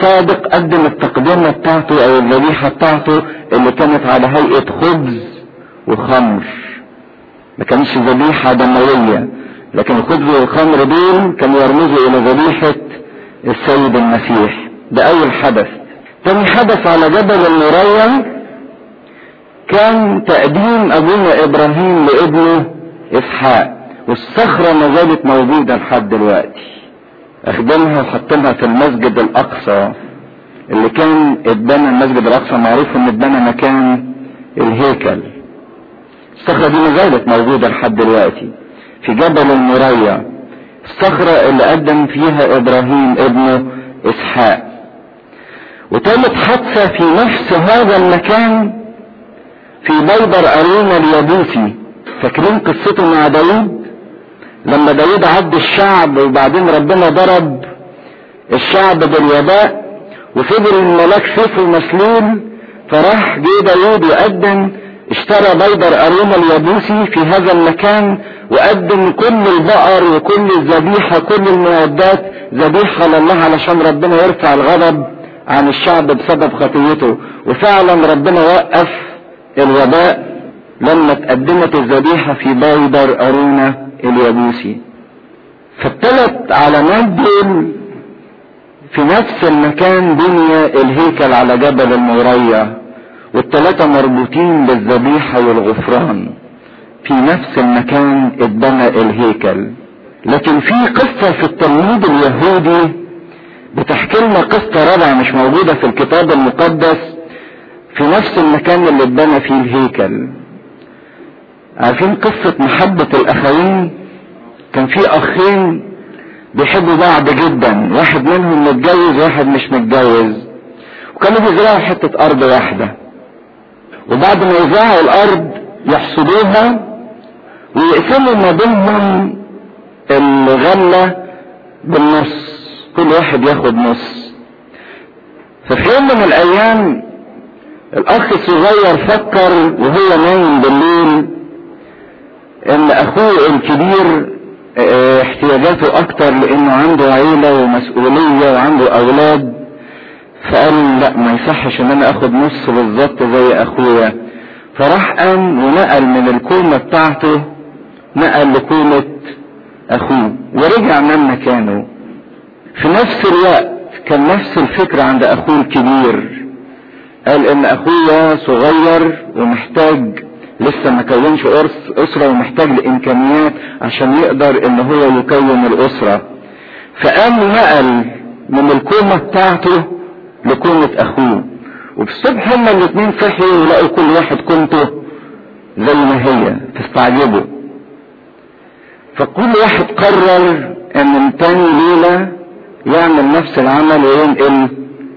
صادق قدم التقدمة بتاعته او الذبيحة بتاعته اللي كانت على هيئة خبز وخمر ما كانش ذبيحة دموية لكن الخبز والخمر دول كانوا يرمزوا الى ذبيحة السيد المسيح ده اول حدث تاني حدث على جبل المريا كان تقديم ابونا ابراهيم لابنه اسحاق والصخرة ما زالت موجودة لحد دلوقتي اخدمها وحطمها في المسجد الاقصى اللي كان اتبنى المسجد الاقصى معروف ان اتبنى مكان الهيكل الصخرة دي ما زالت موجودة لحد دلوقتي في جبل المريا الصخرة اللي قدم فيها ابراهيم ابنه اسحاق وتالت حادثة في نفس هذا المكان في بيبر ارينا اليابوسي فاكرين قصته مع داود لما داود عد الشعب وبعدين ربنا ضرب الشعب بالوباء وفضل الملاك سيفه مسلول فراح جه داود وقدم اشترى بيدر ارينا اليابوسي في هذا المكان وقدم كل البقر وكل الذبيحة كل المعدات ذبيحة لله علشان ربنا يرفع الغضب عن الشعب بسبب خطيته وفعلا ربنا وقف الوباء لما اتقدمت الذبيحة في بيدر أرونا اليابوسي فالثلاث علامات دول في نفس المكان بني الهيكل على جبل المورية والثلاثة مربوطين بالذبيحة والغفران في نفس المكان اتبنى الهيكل لكن في قصة في التلميذ اليهودي بتحكي لنا قصة رابعة مش موجودة في الكتاب المقدس في نفس المكان اللي اتبنى فيه الهيكل عارفين قصة محبة الأخوين كان في أخين بيحبوا بعض جدا واحد منهم متجوز واحد مش متجوز وكانوا بيزرعوا حتة أرض واحدة وبعد ما يزرعوا الأرض يحصدوها ويقسموا ما بينهم الغلة بالنص كل واحد ياخد نص ففي يوم من الأيام الأخ الصغير فكر وهو نايم بالليل ان اخوه الكبير احتياجاته اكتر لانه عنده عيلة ومسؤولية وعنده اولاد فقال لا ما يصحش ان انا اخد نص بالظبط زي اخويا فراح قام ونقل من الكومة بتاعته نقل لكومة اخوه ورجع من مكانه في نفس الوقت كان نفس الفكرة عند اخوه الكبير قال ان اخويا صغير ومحتاج لسه ما كونش اسرة ومحتاج لامكانيات عشان يقدر ان هو يكون الاسرة فقام نقل من الكومة بتاعته لكومة اخوه وفي الصبح هما الاتنين صحيوا ولقوا كل واحد كومته زي ما هي تستعجبوا فكل واحد قرر ان من تاني ليلة يعمل نفس العمل وينقل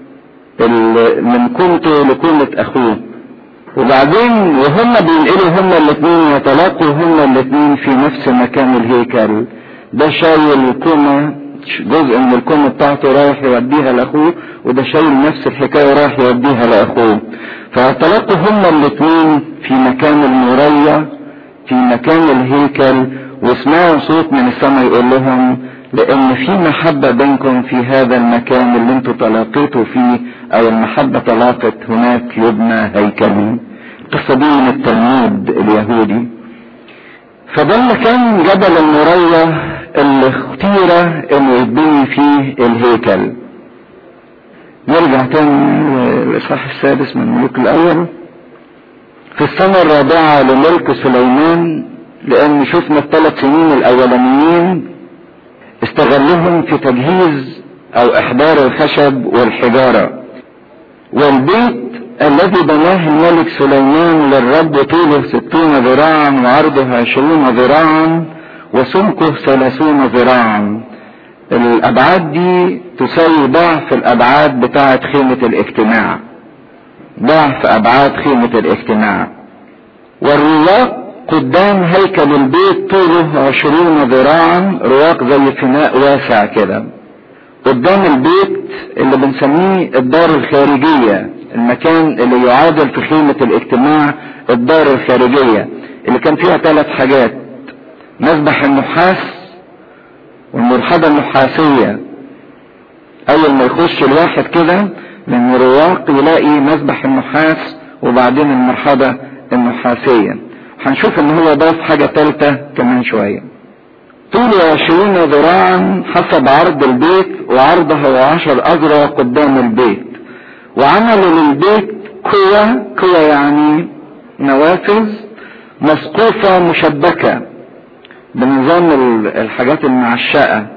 من كومته لكومة اخوه وبعدين وهم بينقلوا هما الاثنين يتلاقوا هما الاثنين في نفس مكان الهيكل ده شايل الكومة جزء من الكومة بتاعته رايح يوديها لاخوه وده شايل نفس الحكاية رايح يوديها لاخوه فتلاقوا هما الاثنين في مكان المرية في مكان الهيكل وسمعوا صوت من السماء يقول لهم لان في محبة بينكم في هذا المكان اللي انتوا تلاقيتوا فيه او المحبة تلاقت هناك يبنى هيكلي القصة دي من التلميذ اليهودي فده المكان جبل المرية اللي اختير انه يتبني فيه الهيكل نرجع تاني للاصحاح السادس من الملوك الاول في السنة الرابعة لملك سليمان لان شفنا الثلاث سنين الاولانيين استغلهم في تجهيز او احضار الخشب والحجارة والبيت الذي بناه الملك سليمان للرب طوله ستون ذراعا وعرضه عشرون ذراعا وسمكه ثلاثون ذراعا الابعاد دي تساوي ضعف الابعاد بتاعة خيمة الاجتماع ضعف ابعاد خيمة الاجتماع والرواق قدام هيكل البيت طوله عشرون ذراعا رواق زي فناء واسع كده قدام البيت اللي بنسميه الدار الخارجية المكان اللي يعادل في خيمة الاجتماع الدار الخارجية اللي كان فيها ثلاث حاجات مسبح النحاس والمرحبة النحاسية اول ما يخش الواحد كده من رواق يلاقي مسبح النحاس وبعدين المرحبة النحاسية هنشوف ان هو ضاف حاجة تالتة كمان شوية طوله عشرين ذراعا حسب عرض البيت وعرضه عشر اذرع قدام البيت وعملوا للبيت قوة قوة يعني نوافذ مسقوفة مشبكة بنظام الحاجات المعشقة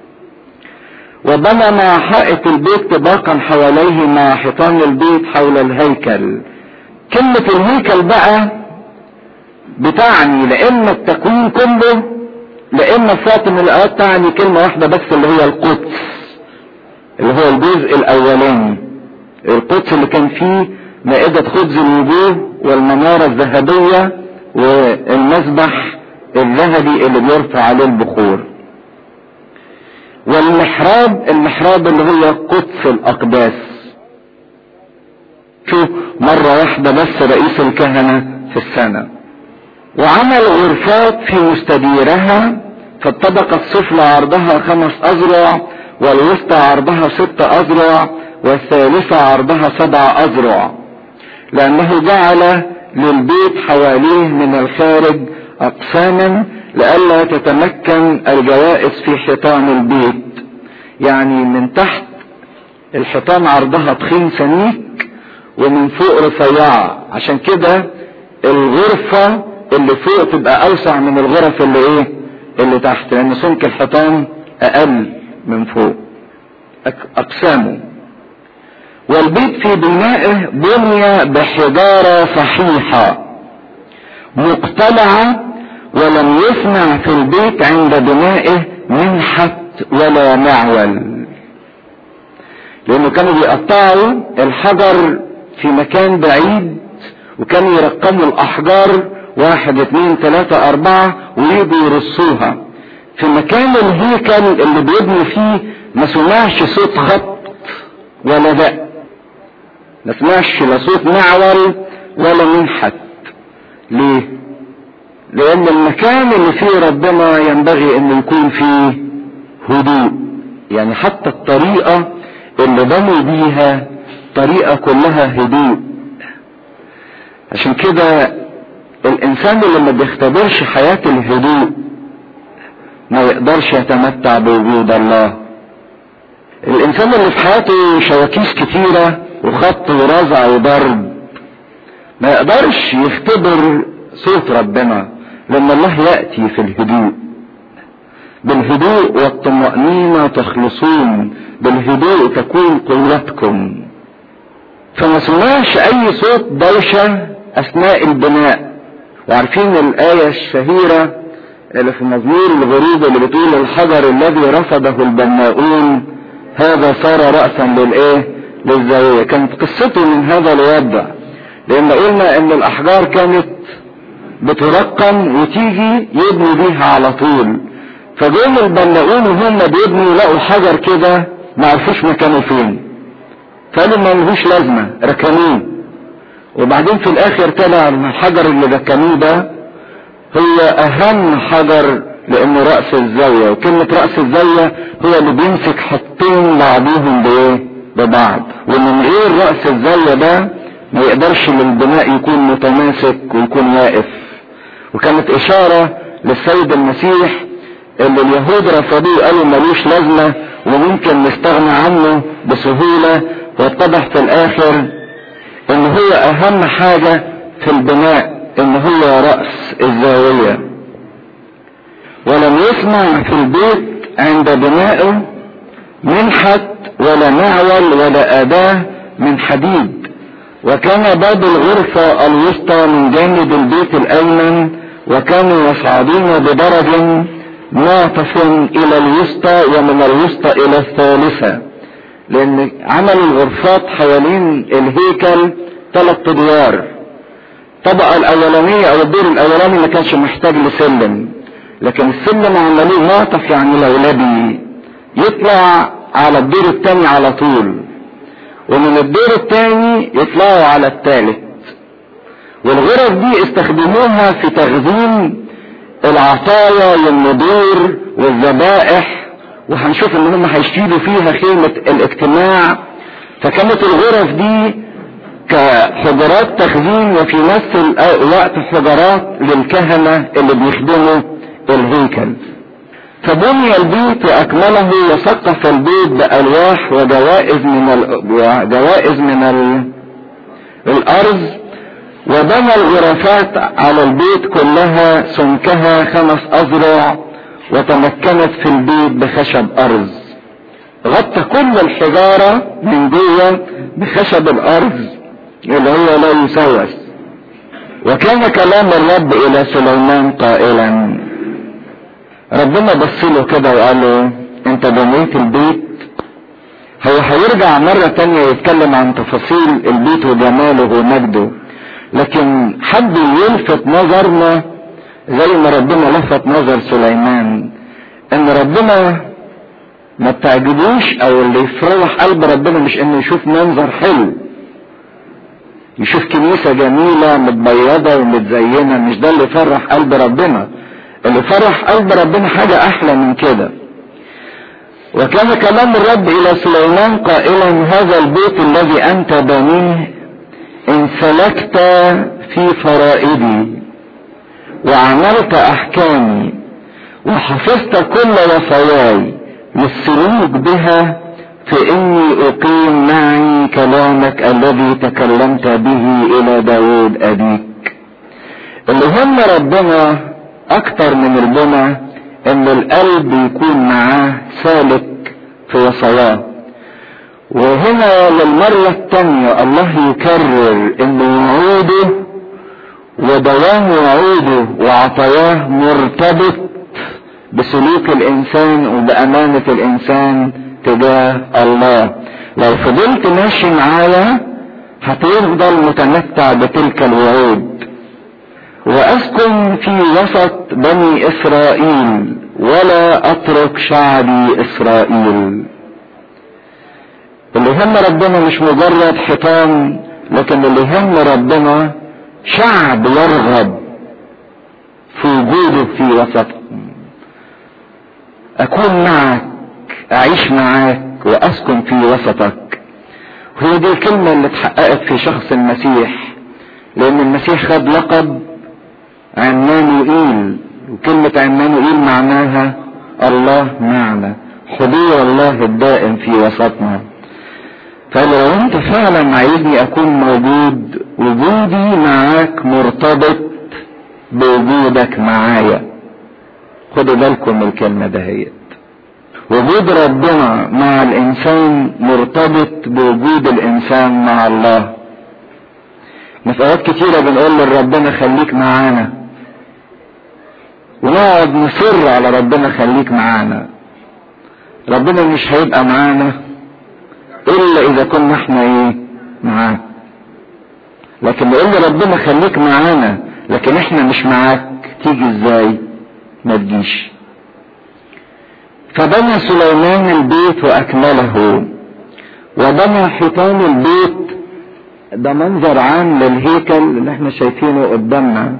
وبنى مع حائط البيت طباقا حواليه مع حيطان البيت حول الهيكل كلمة الهيكل بقى بتعني لإما التكوين كله لإما في من الآيات تعني كلمة واحدة بس اللي هي القدس اللي هو الجزء الأولاني القدس اللي كان فيه مائدة خبز الوجوه والمنارة الذهبية والمسبح الذهبي اللي بيرفع عليه البخور والمحراب المحراب اللي هو قدس الأقداس شوف مرة واحدة بس رئيس الكهنة في السنة وعمل غرفات في مستديرها فالطبقة السفلى عرضها خمس أذرع والوسطى عرضها ست أذرع والثالثة عرضها سبع أذرع لأنه جعل للبيت حواليه من الخارج أقساما لئلا تتمكن الجوائز في حيطان البيت يعني من تحت الحيطان عرضها تخين سميك ومن فوق رفيعة عشان كده الغرفة اللي فوق تبقى أوسع من الغرف اللي إيه اللي تحت لأن سمك الحيطان أقل من فوق أقسامه والبيت في بنائه بني بحجارة صحيحة مقتلعة ولم يسمع في البيت عند بنائه منحت ولا معول لانه كانوا بيقطعوا الحجر في مكان بعيد وكانوا يرقموا الاحجار واحد اتنين تلاتة اربعة ويجوا يرصوها في مكان الهيكل اللي بيبنوا فيه ما سمعش صوت خط ولا دق ما سمعش لا صوت معول ولا منحت ليه لان المكان اللي فيه ربنا ينبغي ان يكون فيه هدوء يعني حتى الطريقة اللي بنوا بيها طريقة كلها هدوء عشان كده الانسان اللي ما بيختبرش حياة الهدوء ما يقدرش يتمتع بوجود الله الانسان اللي في حياته شواكيش كتيرة وخط ورزع وضرب ما يقدرش يختبر صوت ربنا لما الله يأتي في الهدوء بالهدوء والطمأنينة تخلصون بالهدوء تكون قوتكم فما سمعش اي صوت دوشة اثناء البناء وعارفين الآية الشهيرة اللي في مزمور الغروب اللي بتقول الحجر الذي رفضه البناؤون هذا صار رأسا للايه للزاوية كانت قصته من هذا الوضع لان قلنا ان الاحجار كانت بترقم وتيجي يبنوا بيها على طول فجم البناؤون وهم بيبنوا لقوا حجر كده ما عرفوش مكانه فين قالوا ما لهوش لازمه ركنوه وبعدين في الاخر طلع الحجر اللي ركنوه ده هو اهم حجر لانه راس الزاويه وكلمه راس الزاويه هو اللي بيمسك حطين بعضهم بايه ببعض ومن غير راس الزاويه ده ما يقدرش للبناء يكون متماسك ويكون واقف وكانت اشاره للسيد المسيح اللي اليهود رفضوه قالوا ملوش لازمه وممكن نستغنى عنه بسهوله واتضح في الاخر ان هو اهم حاجه في البناء ان هو راس الزاويه ولم يسمع في البيت عند بنائه منحت ولا معول ولا اداه من حديد وكان باب الغرفة الوسطى من جانب البيت الأيمن وكانوا يصعدون بدرج معطف إلى الوسطى ومن الوسطى إلى الثالثة لأن عملوا الغرفات حوالين الهيكل ثلاث أدوار الطبقة الأولانية أو الدور الأولاني ما كانش محتاج لسلم لكن السلم عملوه معطف يعني لولبي يطلع على الدور الثاني على طول ومن الدور الثاني يطلعوا على الثالث والغرف دي استخدموها في تخزين العطايا والنذور والذبائح وهنشوف ان هم هيشيلوا فيها خيمة الاجتماع فكانت الغرف دي كحجرات تخزين وفي نفس الوقت حجرات للكهنة اللي بيخدموا الهيكل فبني البيت واكمله وسقف البيت بالواح وجوائز من ال... وجوائز من ال... الارض وبنى الغرفات على البيت كلها سمكها خمس اذرع وتمكنت في البيت بخشب ارز غطى كل الحجارة من جوه بخشب الارز اللي هو لا يسوس وكان كلام الرب الى سليمان قائلا ربنا بص له كده وقال له انت بنيت البيت هو هيرجع مرة تانية يتكلم عن تفاصيل البيت وجماله ومجده لكن حب يلفت نظرنا زي ما ربنا لفت نظر سليمان ان ربنا ما بتعجبوش او اللي يفرح قلب ربنا مش انه يشوف منظر حلو يشوف كنيسة جميلة متبيضة ومتزينة مش ده اللي يفرح قلب ربنا اللي فرح قلب ربنا حاجة احلى من كده وكان كلام الرب الى سليمان قائلا هذا البيت الذي انت بنيه ان سلكت في فرائدي وعملت احكامي وحفظت كل وصاياي للسلوك بها فاني اقيم معي كلامك الذي تكلمت به الى داود ابيك اللي هم ربنا اكتر من البنى ان القلب يكون معاه سالك في وصاياه وهنا للمرة الثانية الله يكرر ان وعوده ودوام وعوده وعطاياه مرتبط بسلوك الانسان وبامانة الانسان تجاه الله لو فضلت ماشي معايا هتفضل متمتع بتلك الوعود واسكن في وسط بني اسرائيل ولا اترك شعبي اسرائيل اللي يهم ربنا مش مجرد حيطان لكن اللي يهم ربنا شعب يرغب في وجوده في وسطهم اكون معك اعيش معاك واسكن في وسطك وهي دي الكلمة اللي اتحققت في شخص المسيح لان المسيح خد لقب عمانوئيل وكلمة عمانوئيل معناها الله معنا حضور الله الدائم في وسطنا فقال لو انت فعلا عايزني اكون موجود وجودي معاك مرتبط بوجودك معايا خدوا بالكم من الكلمة دهيت وجود ربنا مع الانسان مرتبط بوجود الانسان مع الله مسألات كتيرة بنقول لربنا خليك معانا ونقعد نصر على ربنا خليك معانا ربنا مش هيبقى معانا الا اذا كنا احنا ايه معاه لكن نقول لربنا خليك معانا لكن احنا مش معاك تيجي ازاي ما تجيش فبنى سليمان البيت واكمله وبنى حيطان البيت ده منظر عام للهيكل اللي احنا شايفينه قدامنا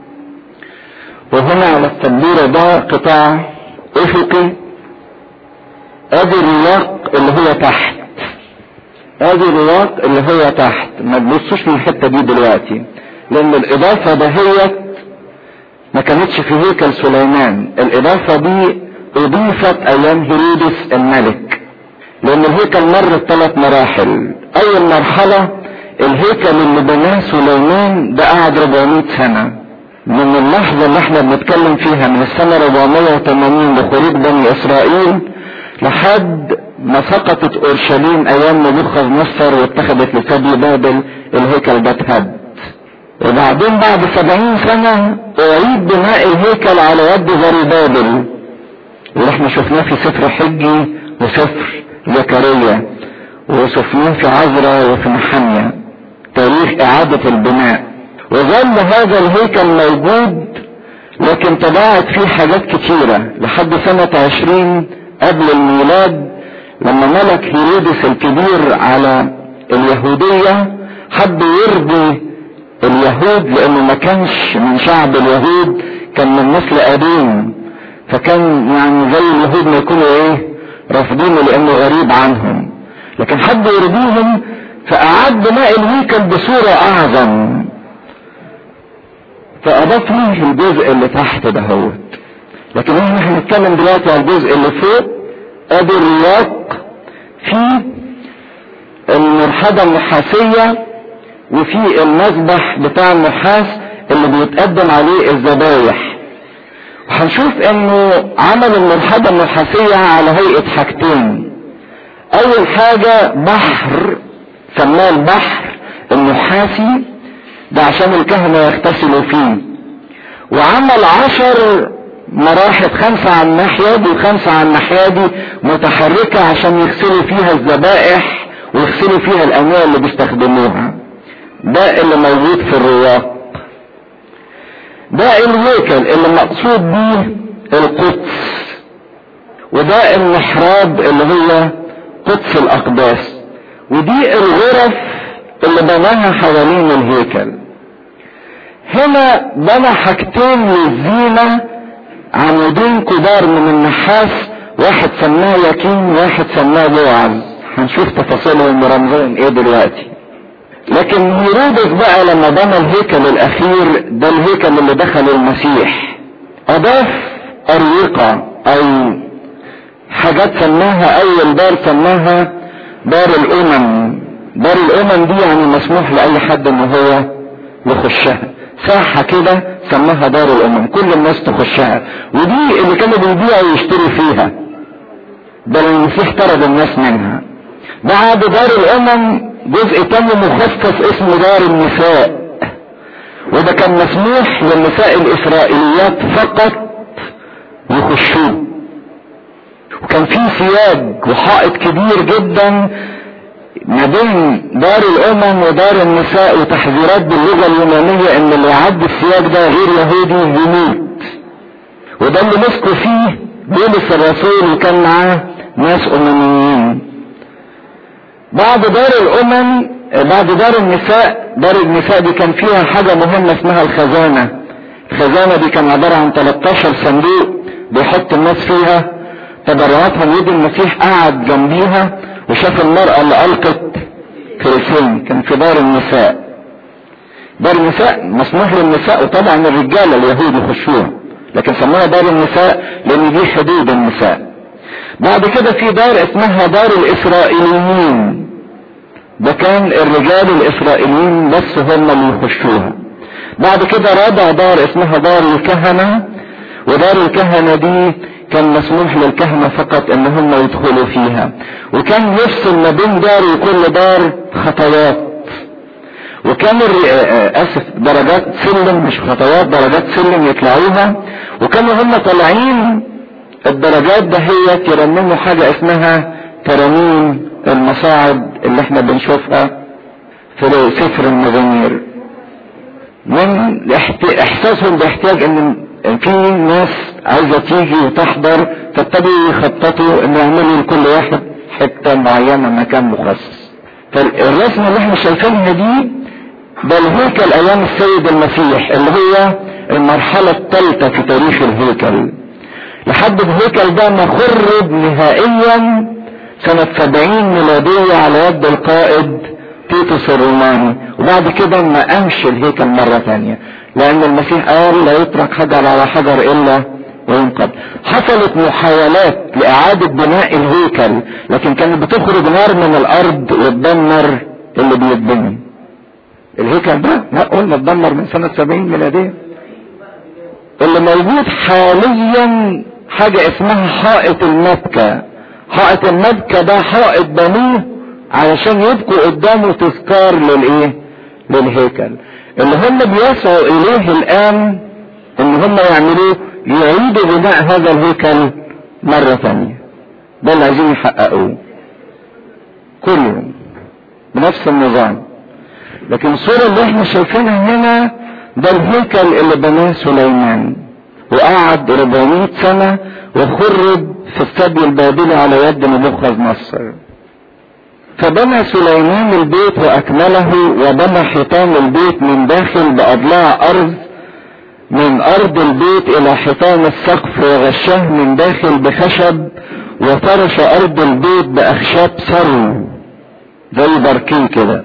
وهنا على التبليرة ده قطاع افقي ادي الرواق اللي هو تحت ادي الرواق اللي هو تحت ما تبصوش من الحته دي دلوقتي لان الاضافه دهيت ما كانتش في هيكل سليمان الاضافه دي اضيفت ايام هيرودس الملك لان الهيكل مر بثلاث مراحل اول مرحله الهيكل اللي بناه سليمان ده قعد 400 سنه من اللحظه اللي احنا بنتكلم فيها من السنه 480 لخروج بني اسرائيل لحد ما سقطت اورشليم ايام نبوخذ نصر واتخذت لسبي بابل الهيكل ده اتهد وبعدين بعد سبعين سنة اعيد بناء الهيكل على يد زربابل اللي احنا شفناه في سفر حجي وسفر زكريا وشفناه في عزرا وفي محنيا تاريخ اعادة البناء وظل هذا الهيكل موجود لكن تباعت فيه حاجات كتيرة لحد سنة عشرين قبل الميلاد لما ملك هيرودس الكبير على اليهودية حب يرضي اليهود لانه ما كانش من شعب اليهود كان من نسل ابين فكان يعني زي اليهود ما يكونوا ايه رافضينه لانه غريب عنهم لكن حب يرضيهم فاعاد بناء الهيكل بصورة اعظم فاضاف ليه الجزء اللي تحت دهوت لكن احنا هنتكلم دلوقتي على الجزء اللي فوق ادي الرياق في المرحلة النحاسية وفي المذبح بتاع النحاس اللي بيتقدم عليه الذبايح وهنشوف انه عمل المرحلة النحاسية على هيئة حاجتين اول حاجة بحر سماه البحر النحاسي ده عشان الكهنة يغتسلوا فيه وعمل عشر مراحل خمسة على الناحية دي وخمسة على الناحية دي متحركة عشان يغسلوا فيها الذبائح ويغسلوا فيها الأنواع اللي بيستخدموها ده اللي موجود في الرواق ده الهيكل اللي مقصود بيه القدس وده المحراب اللي هو قدس الأقداس ودي الغرف اللي بناها حوالين الهيكل هنا بنى حاجتين للزينة عمودين كبار من النحاس واحد سماه يكين واحد سماه بوعز هنشوف تفاصيلهم ورمزهم ايه دلوقتي لكن هيرودس بقى لما بنى الهيكل الاخير ده الهيكل اللي دخل المسيح اضاف اريقة او حاجات سماها اول دار سماها دار الامم دار الامم دي يعني مسموح لاي حد ان هو يخشها ساحة كده سماها دار الامم كل الناس تخشها ودي اللي كانوا بيبيعوا ويشتروا فيها ده المسيح طرد الناس منها بعد دار الامم جزء تاني مخصص اسمه دار النساء وده كان مسموح للنساء الاسرائيليات فقط يخشوه وكان في سياج وحائط كبير جدا ما بين دار الامم ودار النساء وتحذيرات باللغه اليونانيه ان اللي يعدي السياج ده غير يهودي يموت وده اللي مسكوا فيه بولس الرسول وكان معاه ناس امميين بعد دار الامم بعد دار النساء دار النساء دي كان فيها حاجة مهمة اسمها الخزانة الخزانة دي كان عبارة عن 13 صندوق بيحط الناس فيها تبرعاتهم يد المسيح قعد جنبيها وشاف المرأة اللي ألقت كرسين كان في دار النساء دار النساء مسموح للنساء وطبعا الرجالة اليهود يخشوها لكن سموها دار النساء لان دي حدود النساء بعد كده في دار اسمها دار الاسرائيليين ده كان الرجال الاسرائيليين بس هم اللي يخشوها بعد كده رابع دار اسمها دار الكهنة ودار الكهنة دي كان مسموح للكهنة فقط ان هم يدخلوا فيها وكان يفصل ما بين دار وكل دار خطوات وكان اسف درجات سلم مش خطوات درجات سلم يطلعوها وكانوا هم طالعين الدرجات ده هي يرنموا حاجة اسمها ترانيم المصاعد اللي احنا بنشوفها في سفر المزامير من احساسهم باحتياج ان في ناس عايزة تيجي وتحضر فابتدوا يخططوا ان يعملوا لكل واحد حتة معينة مكان مخصص فالرسمة اللي احنا شايفينها دي ده الهيكل ايام السيد المسيح اللي هو المرحلة الثالثة في تاريخ الهيكل لحد الهيكل ده ما خرب نهائيا سنة سبعين ميلادية على يد القائد تيتوس الروماني وبعد كده ما قامش الهيكل مرة ثانية لان المسيح قال لا يترك حجر على حجر الا وينقض حصلت محاولات لاعادة بناء الهيكل لكن كانت بتخرج نار من الارض وتدمر اللي بيتبني الهيكل ده لا قلنا اتدمر من سنة 70 ميلادية اللي موجود حاليا حاجة اسمها حائط المبكى حائط المبكى ده حائط بنوه علشان يبقوا قدامه تذكار للايه للهيكل اللي هم بيسعوا اليه الان ان هم يعملوه يعيدوا بناء هذا الهيكل مرة ثانية ده اللي عايزين يحققوه كل يوم بنفس النظام لكن الصورة اللي احنا شايفينها هنا ده الهيكل اللي بناه سليمان وقعد 400 سنة وخرب في السبي البابلي على يد نبوخذ نصر فبنى سليمان البيت واكمله وبنى حيطان البيت من داخل باضلاع ارض من ارض البيت الى حيطان السقف وغشاه من داخل بخشب وفرش ارض البيت باخشاب سرو زي بركين كده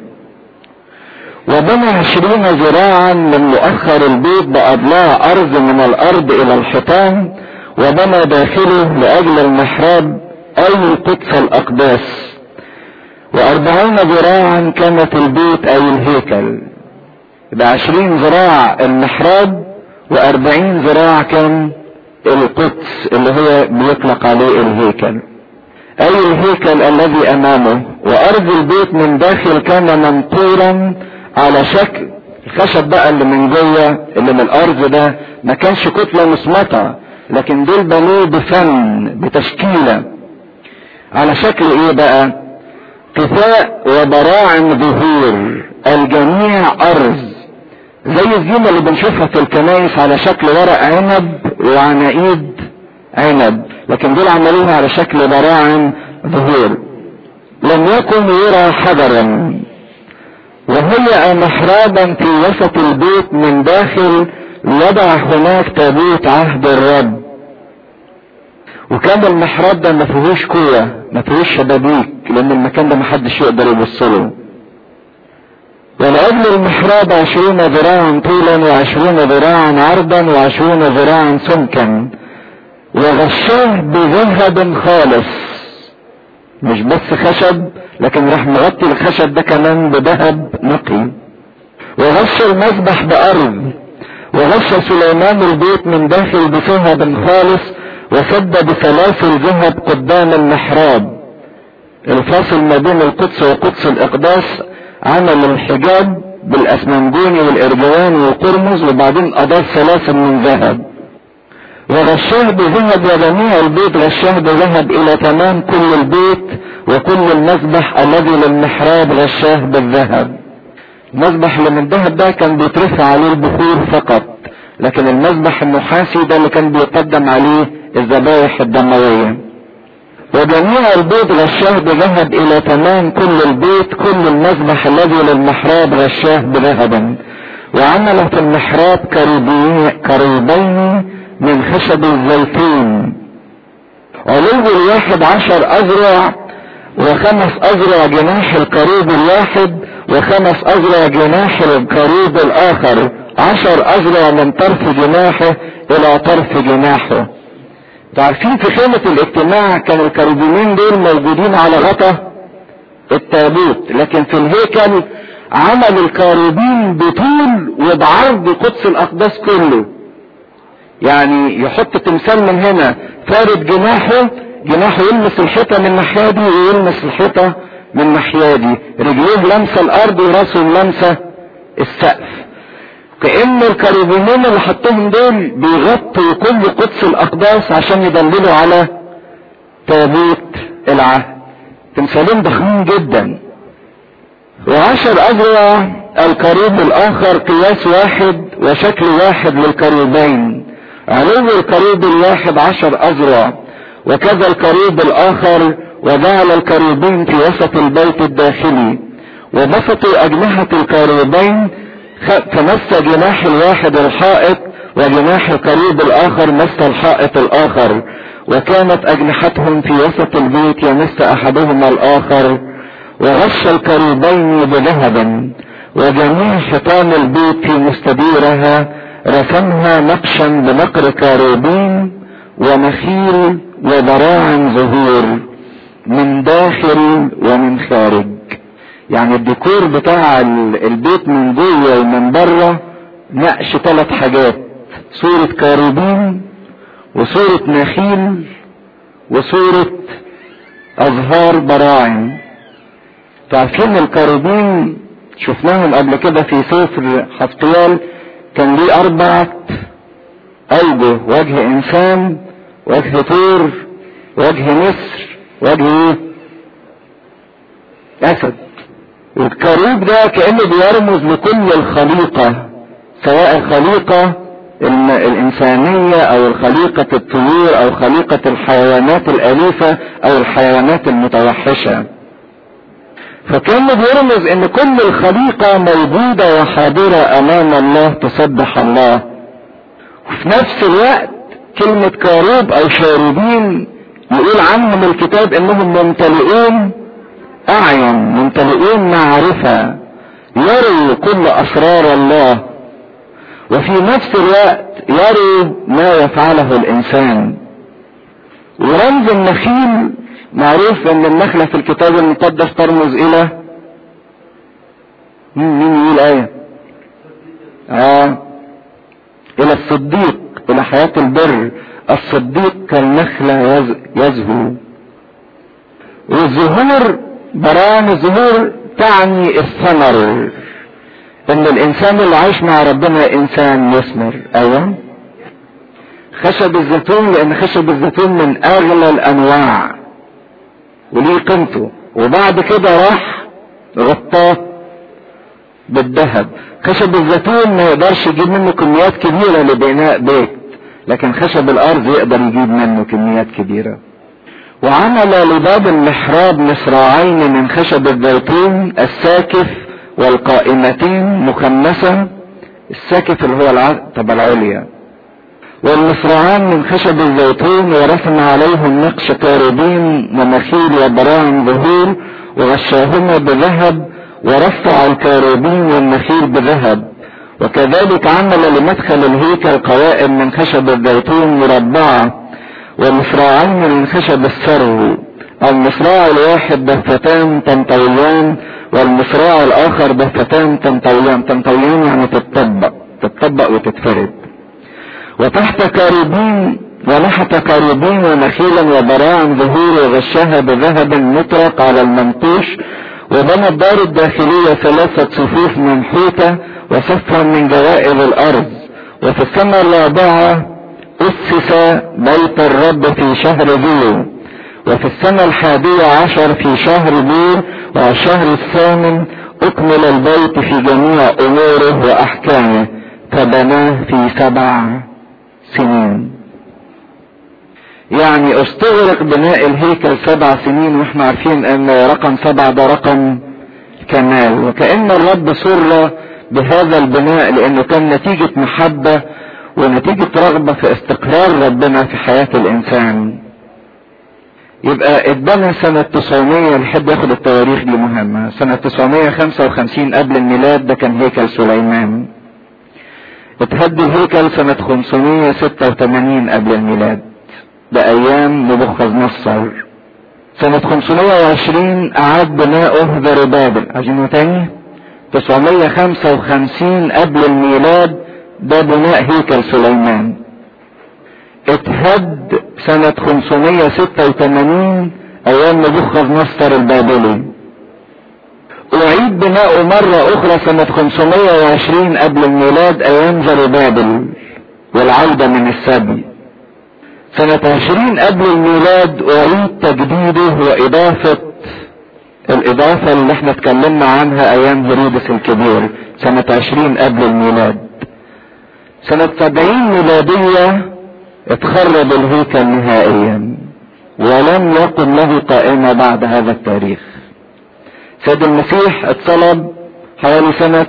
وبنى عشرين ذراعا من مؤخر البيت باضلاع ارض من الارض الى الحيطان وبنى داخله لاجل المحراب اي قدس الاقداس واربعين ذراعا كانت البيت اي الهيكل يبقى عشرين ذراع المحراب واربعين ذراع كان القدس اللي هو بيطلق عليه الهيكل اي الهيكل الذي امامه وارض البيت من داخل كان منقورا على شكل الخشب بقى اللي من جوه اللي من الارض ده ما كانش كتله مصمطه لكن دول بنوه بفن بتشكيله على شكل ايه بقى قفاء وبراعم ظهور الجميع ارز زي الزينة اللي بنشوفها في الكنايس على شكل ورق عنب وعناقيد عنب لكن دول عملوها على شكل براعم ظهور لم يكن يرى حجرا وهيأ محرابا في وسط البيت من داخل ليضع هناك تابوت عهد الرب وكان المحراب ده ما فيهوش قوة ما فيهوش شبابيك لان المكان ده محدش يقدر يبص له ولأجل المحراب عشرون ذراعا طولا وعشرون ذراعا عرضا وعشرون ذراعا سمكا وغشاه بذهب خالص مش بس خشب لكن راح مغطي الخشب ده كمان بذهب نقي وغش المذبح بأرض وغش سليمان البيت من داخل بذهب خالص وسد بسلاسل ذهب قدام المحراب الفاصل ما بين القدس وقدس الإقداس عمل الحجاب بالاسمنجوني والارجوان والقرمز وبعدين اضاف سلاسل من ذهب وغشاه بذهب وجميع البيت غشاه بذهب الى تمام كل البيت وكل المذبح الذي للمحراب غشاه بالذهب المذبح اللي من الذهب ده كان بيترفع عليه البخور فقط لكن المذبح النحاسي ده اللي كان بيقدم عليه الذبائح الدمويه وجميع البيت غشاه بذهب الى تمام كل البيت كل المذبح الذي للمحراب غشاه بذهب وعمل في المحراب كروبين من خشب الزيتون علو الواحد عشر اذرع وخمس اذرع جناح الكروب الواحد وخمس اذرع جناح الكروب الاخر عشر اذرع من طرف جناحه الى طرف جناحه عارفين في خيمة الاجتماع كان الكروبيمين دول موجودين على غطا التابوت لكن في الهيكل عمل الكروبين بطول وبعرض قدس الاقداس كله يعني يحط تمثال من هنا فارد جناحه جناحه يلمس الحيطة من ناحية دي ويلمس الحيطة من ناحية دي رجليه لمسة الارض وراسه لمسة السقف كأن الكروبيمين اللي حطهم دول بيغطوا كل قدس الأقداس عشان يدللوا على تابوت العهد تمثالين ضخمين جدا وعشر أذرع الكروب الآخر قياس واحد وشكل واحد للكروبين علو الكروب الواحد عشر أذرع وكذا الكروب الآخر وجعل الكروبين في وسط البيت الداخلي وبسطوا أجنحة الكروبين فمس جناح الواحد الحائط وجناح القريب الاخر مس الحائط الاخر وكانت اجنحتهم في وسط البيت يمس احدهما الاخر وغش الكروبين بذهب وجميع حيطان البيت في مستديرها رسمها نقشا بنقر كروبين ومخيل وبراع زهور من داخل ومن خارج يعني الديكور بتاع البيت من جوه ومن بره نقش ثلاث حاجات صورة كاروبين وصورة نخيل وصورة أزهار براعم تعرفين الكاروبين شفناهم قبل كده في سفر حسقيال كان ليه أربعة أوجه وجه إنسان وجه طور وجه نسر وجه أسد والكروب ده كأنه بيرمز لكل الخليقة سواء الخليقة الإنسانية أو الخليقة الطيور أو خليقة الحيوانات الأليفة أو الحيوانات المتوحشة فكان بيرمز ان كل الخليقة موجودة وحاضرة امام الله تسبح الله وفي نفس الوقت كلمة كاروب او شاروبين يقول عنهم الكتاب انهم ممتلئون اعين ممتلئون معرفة يروا كل اسرار الله وفي نفس الوقت يروا ما يفعله الانسان ورمز النخيل معروف ان النخلة في الكتاب المقدس ترمز الى مين مين يقول ايه اه الى الصديق الى حياة البر الصديق كالنخلة يزهو والزهور برام الزهور تعني الثمر ان الانسان اللي عايش مع ربنا انسان مثمر ايوه خشب الزيتون لان خشب الزيتون من اغلى الانواع وليه قيمته وبعد كده راح غطاه بالذهب خشب الزيتون ما يقدرش يجيب منه كميات كبيرة لبناء بيت لكن خشب الارض يقدر يجيب منه كميات كبيرة وعمل لباب المحراب مصراعين من خشب الزيتون الساكف والقائمتين مخمسة الساكف اللي هو العتبة العليا والمصراعان من خشب الزيتون ورسم عليهم نقش كاروبين ومخيل وبراعم ظهور وغشاهما بذهب ورفع الكاروبين والنخيل بذهب وكذلك عمل لمدخل الهيكل قوائم من خشب الزيتون مربعة ومصراعين من خشب السرو المصراع الواحد دفتان تنطويان والمصراع الاخر دفتان تنطويان تنطويان يعني تتطبق تتطبق وتتفرد وتحت كاروبين ونحت كاروبين ونخيلا وبراعم ظهور وغشاها بذهب مطرق على المنقوش وبنى الدار الداخلية ثلاثة صفوف منحوتة وصفا من جوائب الأرض وفي السنة الرابعة أسس بيت الرب في شهر بير وفي السنة الحادية عشر في شهر بير والشهر الثامن أكمل البيت في جميع أموره وأحكامه فبناه في سبع سنين يعني استغرق بناء الهيكل سبع سنين واحنا عارفين ان رقم سبعة ده رقم كمال وكأن الرب سر بهذا البناء لانه كان نتيجة محبة ونتيجة رغبة في استقرار ربنا في حياة الانسان يبقى اتبنى سنة 900 اللي يحب ياخد التواريخ دي مهمة سنة 955 قبل الميلاد ده كان هيكل سليمان اتهد الهيكل سنة 586 قبل الميلاد بأيام نبوخذ نصر سنة 520 أعاد بناؤه زربابل عايزينه تاني 955 قبل الميلاد ده بناء هيكل سليمان اتهد سنة 586 أيام نبوخذ نصر البابلي أعيد بناؤه مرة أخرى سنة 520 قبل الميلاد أيام زربابل والعودة من السبي سنة عشرين قبل الميلاد أعيد تجديده وإضافة الإضافة اللي احنا اتكلمنا عنها أيام هيرودس الكبير سنة عشرين قبل الميلاد سنة سبعين ميلادية اتخرب الهيكل نهائيا ولم يكن له قائمة بعد هذا التاريخ سيد المسيح اتصلب حوالي سنة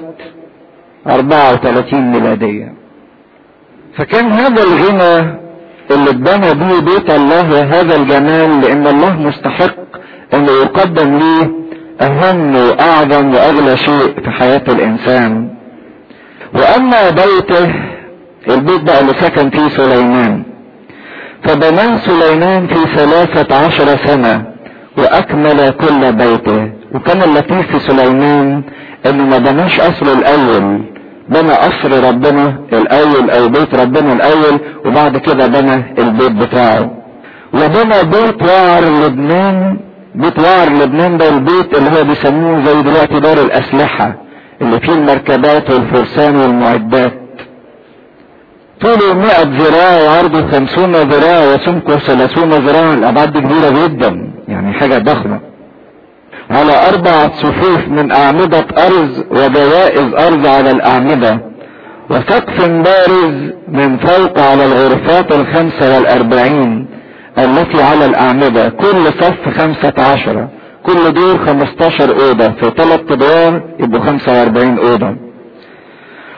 34 ميلادية فكان هذا الغنى اللي اتبنى بيه بيت الله وهذا الجمال لان الله مستحق انه يقدم ليه اهم واعظم واغلى شيء في حياة الانسان واما بيته البيت بقى اللي سكن فيه سليمان فبناه سليمان في ثلاثة عشر سنة واكمل كل بيته وكان اللطيف في سليمان انه ما بناش اصله الاول بنى قصر ربنا الاول او بيت ربنا الاول وبعد كده بنى البيت بتاعه وبنى بيت وعر لبنان بيت وعر لبنان ده البيت اللي هو بيسموه زي دلوقتي دار الاسلحة اللي فيه المركبات والفرسان والمعدات طوله 100 ذراع وعرضه 50 ذراع وسمكه 30 ذراع الابعاد دي كبيرة جدا يعني حاجة ضخمة على أربعة صفوف من أعمدة أرز وجوائز أرز على الأعمدة وسقف بارز من فوق على الغرفات الخمسة والأربعين التي على الأعمدة كل صف خمسة عشرة كل دور خمستاشر أوضة في ثلاث أدوار يبقوا خمسة وأربعين أوضة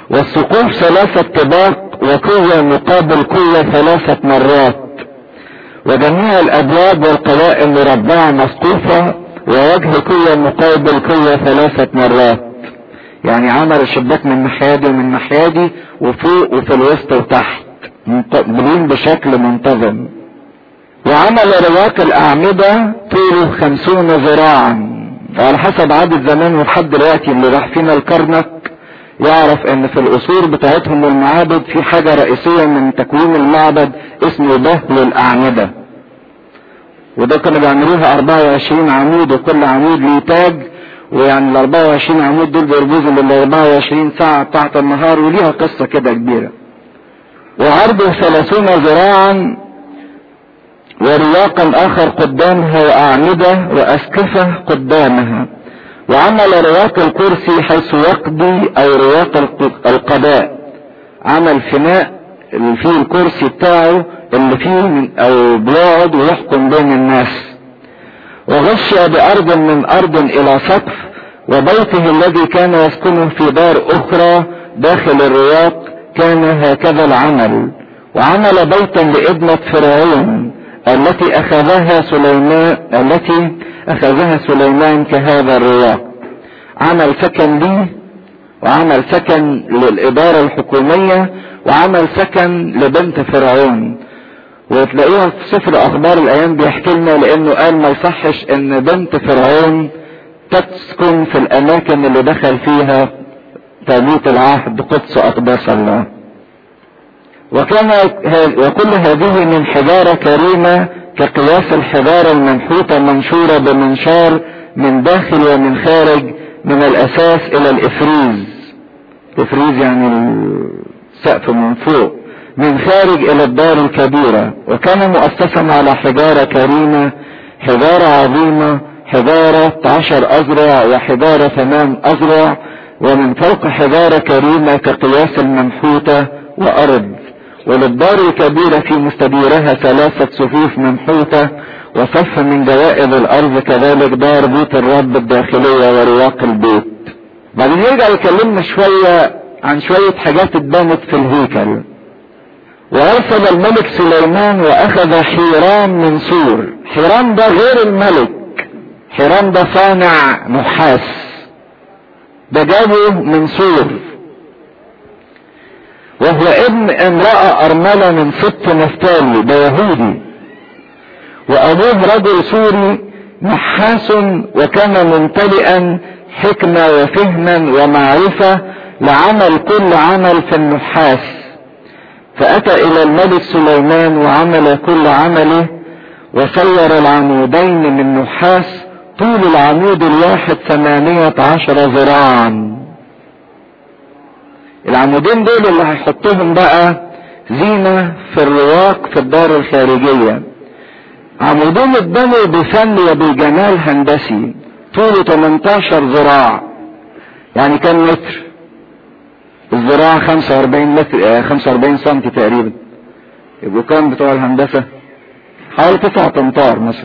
والسقوف ثلاثة طباق وقوة مقابل قوة ثلاثة مرات وجميع الابواب والقوائم مربعة مسقوفة ووجه قوة مقابل قوة ثلاثة مرات يعني عمل الشباك من ناحية ومن ناحية وفوق وفي الوسط وتحت مقبلين بشكل منتظم وعمل رواق الأعمدة طوله خمسون ذراعا وعلى حسب عدد زمان ولحد دلوقتي اللي راح فينا الكرنك يعرف ان في القصور بتاعتهم والمعابد في حاجة رئيسية من تكوين المعبد اسمه دهل الأعمدة وده كانوا بيعملوها 24 عمود وكل عمود ليه تاج ويعني ال 24 عمود دول بيرمزوا لل 24 ساعة بتاعت النهار وليها قصة كده كبيرة. وعرضه 30 ذراعا ورواقا آخر قدامها وأعمدة وأسقفة قدامها. وعمل رواق الكرسي حيث يقضي أو رواق القضاء. عمل فناء اللي فيه الكرسي بتاعه اللي فيه من أو بيقعد ويحكم بين الناس. وغشي بأرض من أرض إلى سقف وبيته الذي كان يسكنه في دار أخرى داخل الرياض كان هكذا العمل وعمل بيتا لابنة فرعون التي أخذها سليمان التي أخذها سليمان كهذا الرياض عمل سكن لي وعمل سكن للإدارة الحكومية وعمل سكن لبنت فرعون وتلاقيها في سفر اخبار الايام بيحكي لنا لانه قال ما يصحش ان بنت فرعون تسكن في الاماكن اللي دخل فيها تابوت العهد قدس اقداس الله وكان وكل هذه من حجارة كريمة كقياس الحجارة المنحوتة منشورة بمنشار من داخل ومن خارج من الاساس الى الافريز الافريز يعني السقف من فوق من خارج الى الدار الكبيرة وكان مؤسسا على حجارة كريمة حجارة عظيمة حجارة عشر اذرع وحجارة ثمان اذرع ومن فوق حجارة كريمة كقياس المنحوتة وارض وللدار الكبيرة في مستديرها ثلاثة صفوف منحوتة وصف من جوائز الارض كذلك دار بيت الرب الداخلية ورواق البيت بعدين يرجع يكلمنا شوية عن شوية حاجات اتبنت في الهيكل وارسل الملك سليمان واخذ حيران من سور حيران ده غير الملك حيران ده صانع نحاس ده جابه من سور وهو ابن امرأة ارملة من سبط نفتالي ده يهودي وابوه رجل سوري نحاس وكان ممتلئا حكمة وفهما ومعرفة لعمل كل عمل في النحاس فأتى إلى الملك سليمان وعمل كل عمله وصور العمودين من نحاس طول العمود الواحد ثمانية عشر ذراعا العمودين دول اللي هيحطهم بقى زينة في الرواق في الدار الخارجية عمودين اتبنوا بفن وبجمال هندسي طوله 18 ذراع يعني كم متر الذراع 45 متر 45 سم تقريبا يبقوا كام بتوع الهندسة حوالي 9 امتار مثلا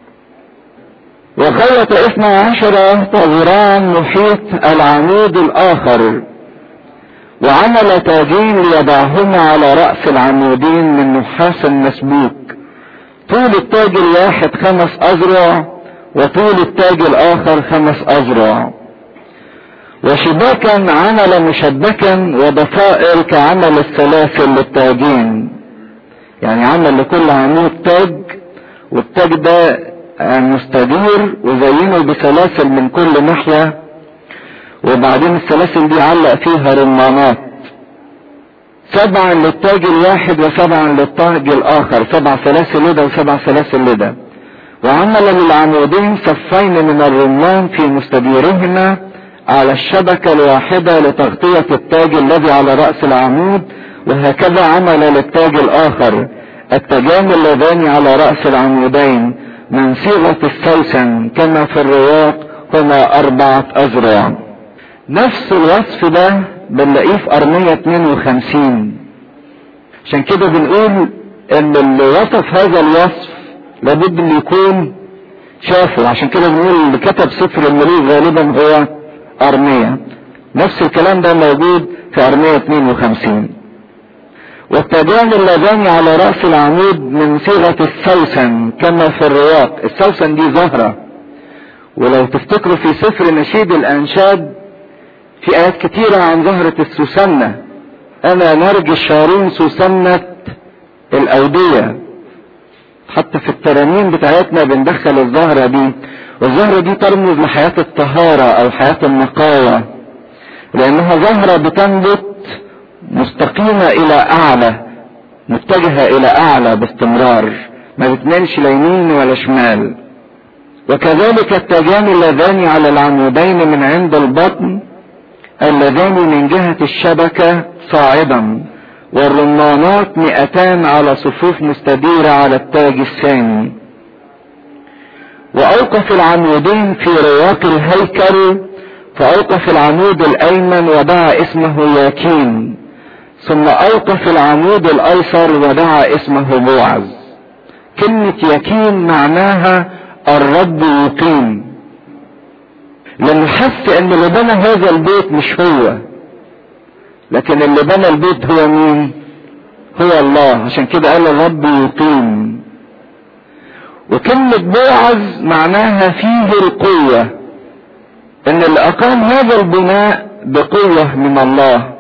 وخيط اثنى عشر ذراعا محيط العمود الاخر وعمل تاجين ليضعهما على رأس العمودين من نحاس مسبوك طول التاج الواحد خمس اذرع وطول التاج الاخر خمس اذرع وشباكا عمل مشبكا وضفائر كعمل السلاسل للتاجين يعني عمل لكل عمود تاج والتاج ده مستدير وزينه بسلاسل من كل ناحية وبعدين السلاسل دي علق فيها رمانات سبعا للتاج الواحد وسبعا للتاج الاخر سبع سلاسل لدى وسبع سلاسل لدى وعمل للعمودين صفين من الرمان في مستديرهما على الشبكة الواحدة لتغطية التاج الذي على رأس العمود وهكذا عمل للتاج الآخر التاجان اللذان على رأس العمودين من صيغة السوسن كما في الرواق هما أربعة أذرع نفس الوصف ده بنلاقيه في أرمية 52 عشان كده بنقول إن اللي وصف هذا الوصف لابد إن يكون شافه عشان كده بنقول اللي كتب سفر الملوك غالبا هو أرمية نفس الكلام ده موجود في أرمية 52 والتاجان اللذان على رأس العمود من صيغة السوسن كما في الرواق السوسن دي زهرة ولو تفتكروا في سفر نشيد الأنشاد في آيات كتيرة عن زهرة السوسنة أنا نرجي الشارين سوسنة الأودية حتى في الترانيم بتاعتنا بندخل الزهرة دي والزهرة دي ترمز لحياة الطهارة أو حياة النقاوة لأنها زهرة بتنبت مستقيمة إلى أعلى متجهة إلى أعلى باستمرار ما بتميلش لا يمين ولا شمال وكذلك التاجان اللذان على العمودين من عند البطن اللذان من جهة الشبكة صاعدا والرمانات مئتان على صفوف مستديرة على التاج الثاني وأوقف العمودين في رواق الهيكل فأوقف العمود الأيمن ودعا اسمه ياكين ثم أوقف العمود الأيسر ودعا اسمه بوعز كلمة يكين معناها الرب يقيم لأنه حس ان اللي بنى هذا البيت مش هو لكن اللي بنى البيت هو مين هو الله عشان كده قال الرب يقيم وكلمة بوعز معناها فيه القوة ان اللي اقام هذا البناء بقوة من الله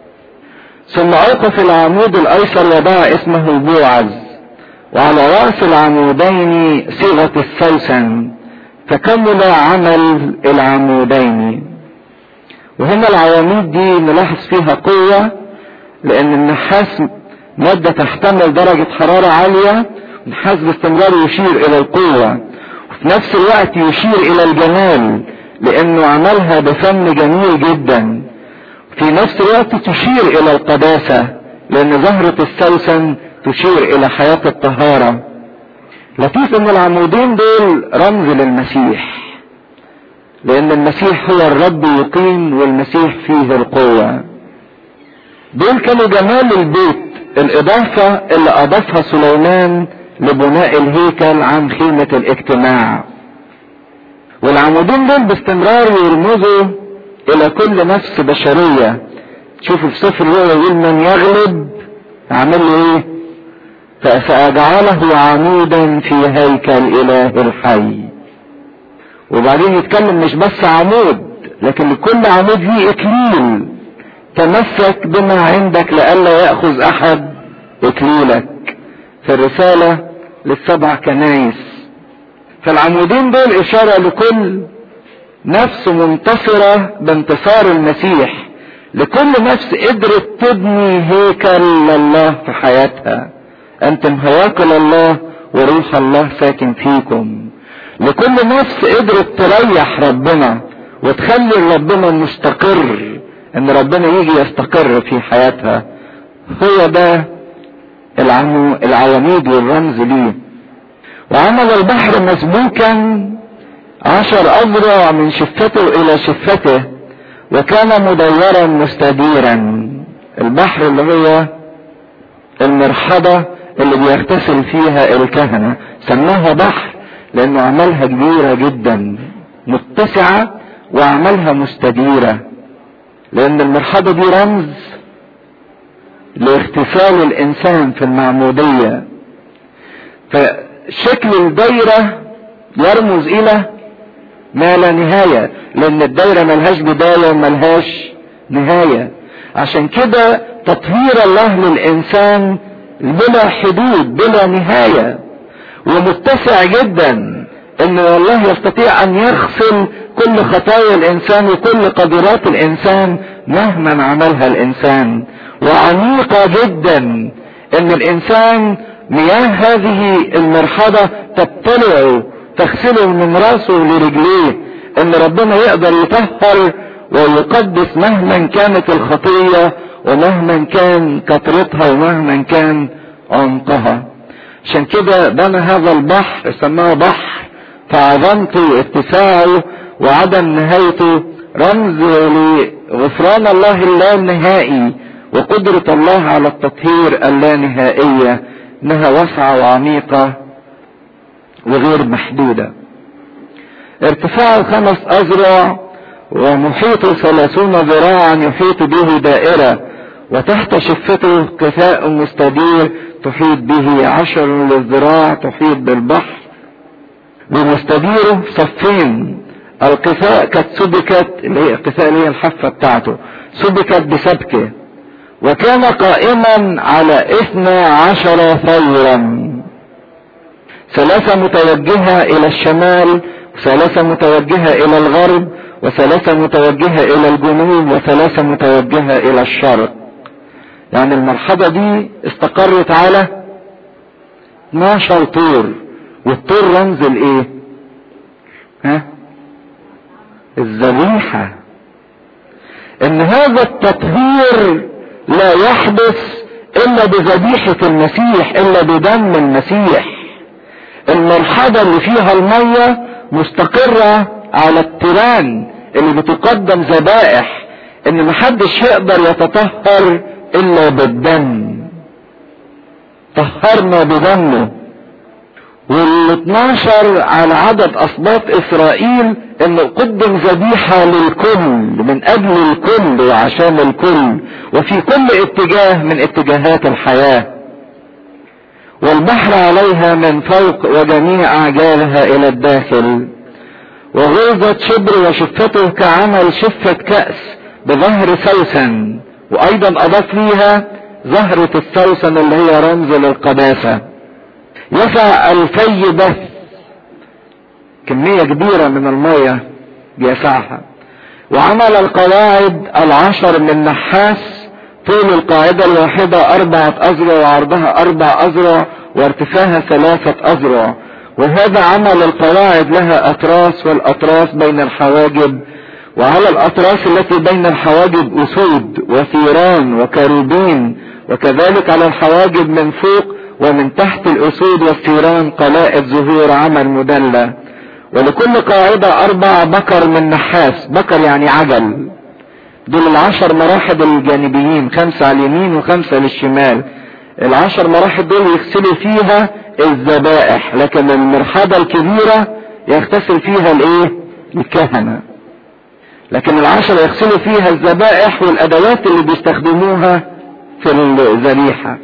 ثم اوقف العمود الايسر ودعا اسمه بوعز وعلى رأس العمودين صيغة السوسن فكمل عمل العمودين وهنا العواميد دي نلاحظ فيها قوة لان النحاس مادة تحتمل درجة حرارة عالية النحاس باستمرار يشير الى القوة وفي نفس الوقت يشير الى الجمال لانه عملها بفن جميل جدا في نفس الوقت تشير الى القداسة لان زهرة السوسن تشير الى حياة الطهارة لطيف ان العمودين دول رمز للمسيح لان المسيح هو الرب يقيم والمسيح فيه القوة دول كانوا جمال البيت الاضافة اللي اضافها سليمان لبناء الهيكل عن خيمة الاجتماع والعمودين دول باستمرار يرمزوا الى كل نفس بشرية شوفوا في سفر الرؤيا يقول من يغلب اعمل له ايه فسأجعله عمودا في هيكل اله الحي وبعدين يتكلم مش بس عمود لكن لكل عمود فيه اكليل تمسك بما عندك لئلا يأخذ احد اكليلك في الرسالة للسبع كنايس فالعمودين دول اشارة لكل نفس منتصرة بانتصار المسيح لكل نفس قدرت تبني هيكل لله في حياتها انتم هياكل الله وروح الله ساكن فيكم لكل نفس قدرت تريح ربنا وتخلي ربنا مستقر ان ربنا يجي يستقر في حياتها هو ده العمو العواميد والرمز ليه وعمل البحر مسبوكا عشر اذرع من شفته الى شفته وكان مدورا مستديرا البحر اللي هو المرحبة اللي بيغتسل فيها الكهنة سماها بحر لانه عملها كبيرة جدا متسعة وعملها مستديرة لان المرحبة دي رمز لاغتسال الانسان في المعمودية فشكل الدايرة يرمز الى ما لا نهاية لان الدايرة ملهاش بداية وملهاش نهاية عشان كده تطهير الله للانسان بلا حدود بلا نهاية ومتسع جدا ان الله يستطيع ان يغسل كل خطايا الانسان وكل قدرات الانسان مهما عملها الانسان وعميقة جدا ان الانسان مياه هذه المرحبة تبتلعه تغسله من راسه لرجليه ان ربنا يقدر يطهر ويقدس مهما كانت الخطية ومهما كان كثرتها ومهما كان عمقها عشان كده بنى هذا البحر سماه بحر فعظمته اتساعه وعدم نهايته رمز لغفران الله اللانهائي وقدرة الله على التطهير اللانهائية انها واسعة وعميقة وغير محدودة ارتفاعه خمس اذرع ومحيطه ثلاثون ذراعا يحيط به دائرة وتحت شفته كفاء مستدير تحيط به عشر للذراع تحيط بالبحر بمستديره صفين القفاء كانت سبكت اللي هي القفاء اللي هي الحافة بتاعته سبكت بسبكه وكان قائما على اثنى عشر ثورا ثلاثة متوجهة الى الشمال وثلاثة متوجهة الى الغرب وثلاثة متوجهة الى الجنوب وثلاثة متوجهة الى الشرق يعني المرحلة دي استقرت على 12 طور والطور رمز الايه ها الذبيحة ان هذا التطهير لا يحدث الا بذبيحة المسيح الا بدم المسيح المرحلة اللي فيها المية مستقرة على التيران اللي بتقدم ذبائح ان محدش يقدر يتطهر الا بالدم طهرنا بدمه وال 12 على عدد اسباط اسرائيل انه قدم ذبيحة للكل من اجل الكل وعشان الكل وفي كل اتجاه من اتجاهات الحياة والبحر عليها من فوق وجميع اعجالها الى الداخل وغرزة شبر وشفته كعمل شفة كأس بظهر سوسن وايضا اضاف ليها زهرة السوسن اللي هي رمز للقداسة يسع الفي بث كمية كبيرة من المية بيسعها وعمل القواعد العشر من نحاس طول القاعدة الواحدة أربعة أذرع وعرضها أربع أذرع وارتفاعها ثلاثة أذرع وهذا عمل القواعد لها أطراس والأطراس بين الحواجب وعلى الأطراس التي بين الحواجب أسود وثيران وكروبين وكذلك على الحواجب من فوق ومن تحت الأسود والثيران قلائد زهور عمل مدلة ولكل قاعدة أربع بكر من نحاس بكر يعني عجل دول العشر مراحل الجانبيين خمسة على اليمين وخمسة للشمال العشر مراحل دول يغسلوا فيها الذبائح لكن المرحلة الكبيرة يغتسل فيها الايه الكهنة لكن العشر يغسلوا فيها الذبائح والادوات اللي بيستخدموها في الذبيحة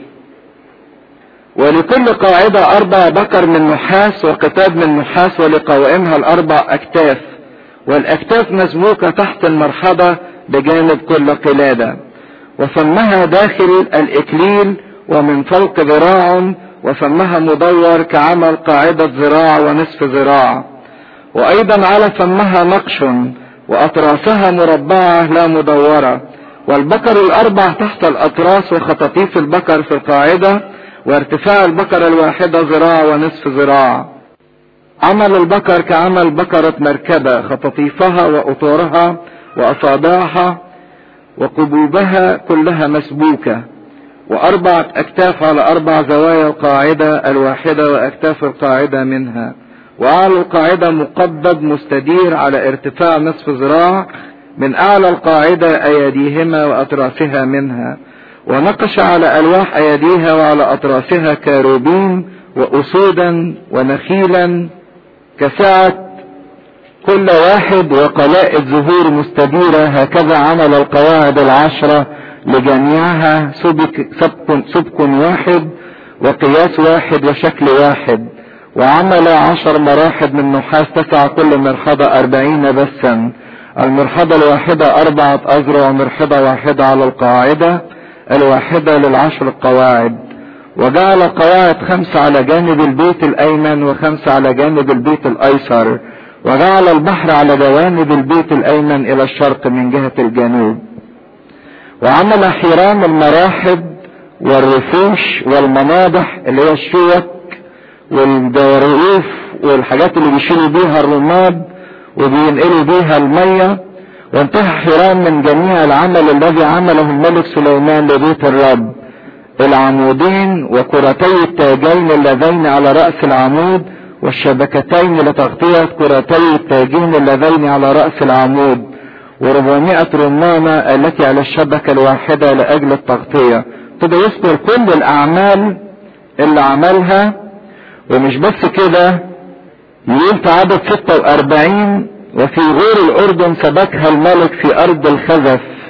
ولكل قاعدة اربع بكر من نحاس وقتاب من نحاس ولقوائمها الاربع اكتاف والاكتاف مسبوكة تحت المرحبة بجانب كل قلادة وفمها داخل الاكليل ومن فوق ذراع وفمها مدور كعمل قاعدة ذراع ونصف ذراع وايضا على فمها نقش واطرافها مربعة لا مدورة والبكر الاربع تحت الاطراس وخطاطيف البكر في القاعدة وارتفاع البكرة الواحدة ذراع ونصف ذراع عمل البكر كعمل بكرة مركبة خطاطيفها وأطورها وأصابعها وقبوبها كلها مسبوكة وأربعة أكتاف على أربع زوايا القاعدة الواحدة وأكتاف القاعدة منها وأعلى القاعدة مقبب مستدير على ارتفاع نصف ذراع من أعلى القاعدة أيديهما وأطرافها منها ونقش على ألواح أيديها وعلى أطرافها كاروبين وأسودا ونخيلا كسعة كل واحد وقلائد زهور مستديرة هكذا عمل القواعد العشرة لجميعها سبك, سبك, سبك واحد وقياس واحد وشكل واحد وعمل عشر مراحب من نحاس تسع كل مرحبة أربعين بسا المرحبة الواحدة أربعة أذرع ومرحبة واحدة على القاعدة الواحدة للعشر القواعد وجعل قواعد خمسة على جانب البيت الأيمن وخمسة على جانب البيت الأيسر وجعل البحر على جوانب البيت الأيمن إلى الشرق من جهة الجنوب وعمل حيران المراحب والرفوش والمناضح اللي هي الشوك والرؤوف والحاجات اللي بيشيلوا بيها الرماد وبينقلوا بيها الميه وانتهى حيران من جميع العمل الذي عمله الملك سليمان لبيت الرب العمودين وكرتي التاجين اللذين على رأس العمود والشبكتين لتغطية كرتي التاجين اللذين على رأس العمود وربعمائة رمانة التي على الشبكة الواحدة لأجل التغطية ابتدى يذكر كل الأعمال اللي عملها ومش بس كده يقول في عدد 46 وفي غور الأردن سبكها الملك في أرض الخزف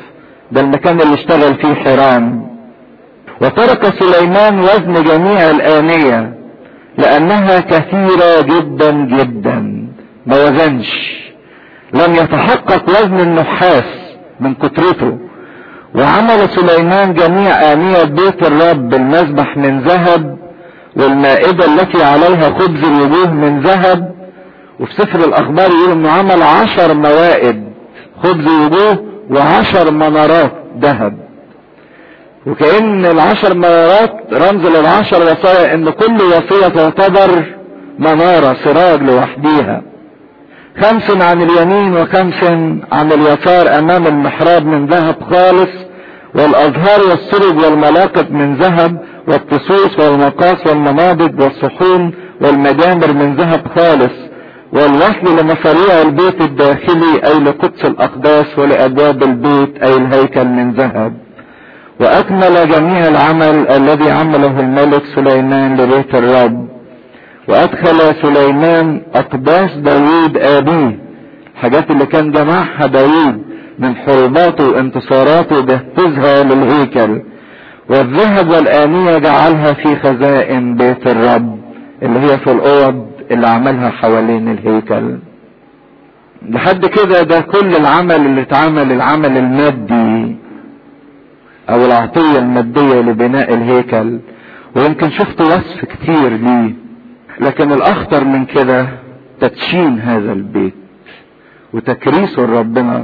ده المكان اللي اشتغل فيه حرام وترك سليمان وزن جميع الآنية لأنها كثيرة جدا جدا ما وزنش لم يتحقق وزن النحاس من كترته وعمل سليمان جميع آنية بيت الرب بالمذبح من ذهب والمائدة التي عليها خبز الوجوه من ذهب وفي سفر الأخبار يقول إنه عمل عشر موائد خبز وجوه وعشر منارات ذهب وكأن العشر منارات رمز للعشر وصايا إن كل وصية تعتبر منارة سراج لوحديها خمس عن اليمين وخمس عن اليسار امام المحراب من ذهب خالص والازهار والسرج والملاقط من ذهب والطصوص والمقاس والمنابض والصحون والمجامر من ذهب خالص والوصل لمصاريع البيت الداخلي اي لقدس الاقداس ولابواب البيت اي الهيكل من ذهب واكمل جميع العمل الذي عمله الملك سليمان لبيت الرب وادخل سليمان اقداس داوود ابيه الحاجات اللي كان جمعها داوود من حروباته وانتصاراته جهزها للهيكل والذهب والآنية جعلها في خزائن بيت الرب اللي هي في الأوض اللي عملها حوالين الهيكل لحد كده ده كل العمل اللي اتعمل العمل المادي او العطية المادية لبناء الهيكل ويمكن شفت وصف كتير ليه لكن الاخطر من كده تدشين هذا البيت وتكريسه لربنا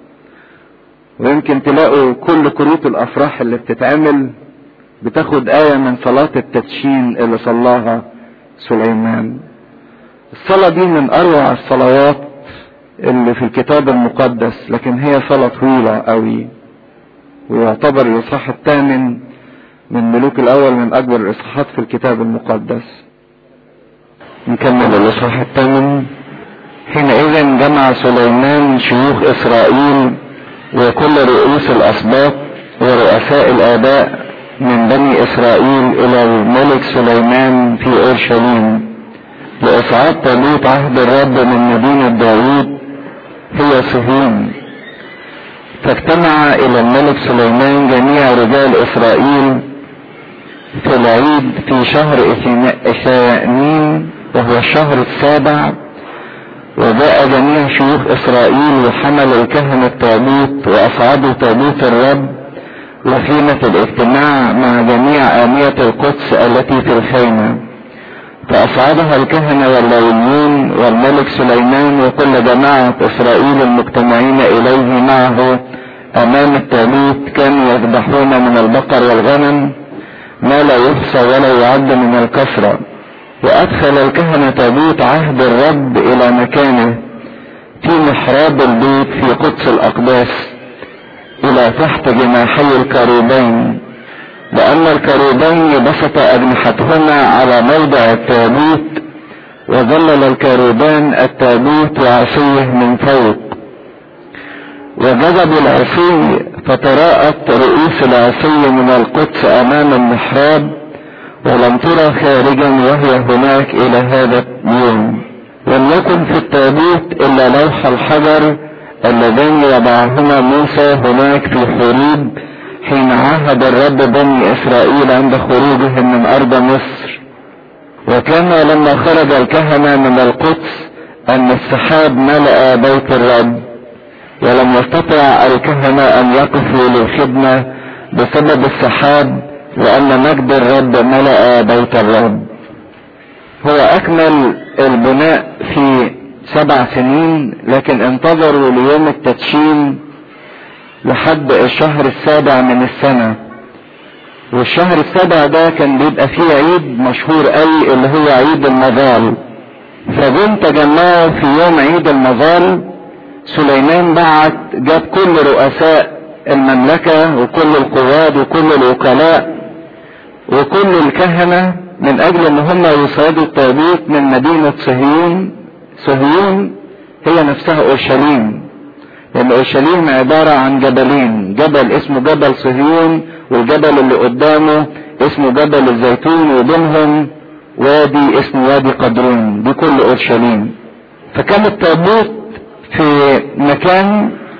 ويمكن تلاقوا كل كروت الافراح اللي بتتعمل بتاخد آية من صلاة التدشين اللي صلاها سليمان الصلاة دي من أروع الصلوات اللي في الكتاب المقدس لكن هي صلاة طويلة قوي ويعتبر الإصحاح الثامن من ملوك الأول من أكبر الإصحاحات في الكتاب المقدس نكمل الإصحاح الثامن حينئذ جمع سليمان شيوخ إسرائيل وكل رؤوس الأسباط ورؤساء الآباء من بني إسرائيل إلى الملك سليمان في أورشليم لإصعاد تابوت عهد الرب من مدينة داوود هي صهيون فاجتمع إلى الملك سليمان جميع رجال إسرائيل في العيد في شهر إثنين وهو الشهر السابع وجاء جميع شيوخ إسرائيل وحمل الكهنة التابوت وأصعدوا تابوت الرب وخيمة الاجتماع مع جميع آنية القدس التي في الخيمة فأصعدها الكهنة واللاويين والملك سليمان وكل جماعة إسرائيل المجتمعين إليه معه أمام التابوت كانوا يذبحون من البقر والغنم ما لا يحصى ولا يعد من الكثرة وأدخل الكهنة تابوت عهد الرب إلى مكانه في محراب البيت في قدس الأقداس إلى تحت جناحي الكروبين لأن الكروبين بسط أجنحتهما على موضع التابوت وظلل الكروبان التابوت وعصيه من فوق وجذبوا العصي فتراءت رؤوس العصي من القدس أمام المحراب ولم ترى خارجا وهي هناك إلى هذا اليوم لم يكن في التابوت إلا لوح الحجر اللذين يضعهما موسى هناك في حريب حين عاهد الرب بني اسرائيل عند خروجهم من ارض مصر وكان لما خرج الكهنة من القدس ان السحاب ملأ بيت الرب ولم يستطع الكهنة ان يقفوا للخدمة بسبب السحاب لان مجد الرب ملأ بيت الرب هو اكمل البناء في سبع سنين لكن انتظروا ليوم التدشين لحد الشهر السابع من السنة والشهر السابع ده كان بيبقى فيه عيد مشهور قوي اللي هو عيد المظال فجم تجمعوا في يوم عيد المظال سليمان بعت جاب كل رؤساء المملكة وكل القواد وكل الوكلاء وكل الكهنة من اجل ان هم يصعدوا التابوت من مدينة صهيون صهيون هي نفسها اورشليم لان اورشليم عبارة عن جبلين جبل اسمه جبل صهيون والجبل اللي قدامه اسمه جبل الزيتون وبينهم وادي اسمه وادي قدرون دي كل اورشليم فكان التابوت في مكان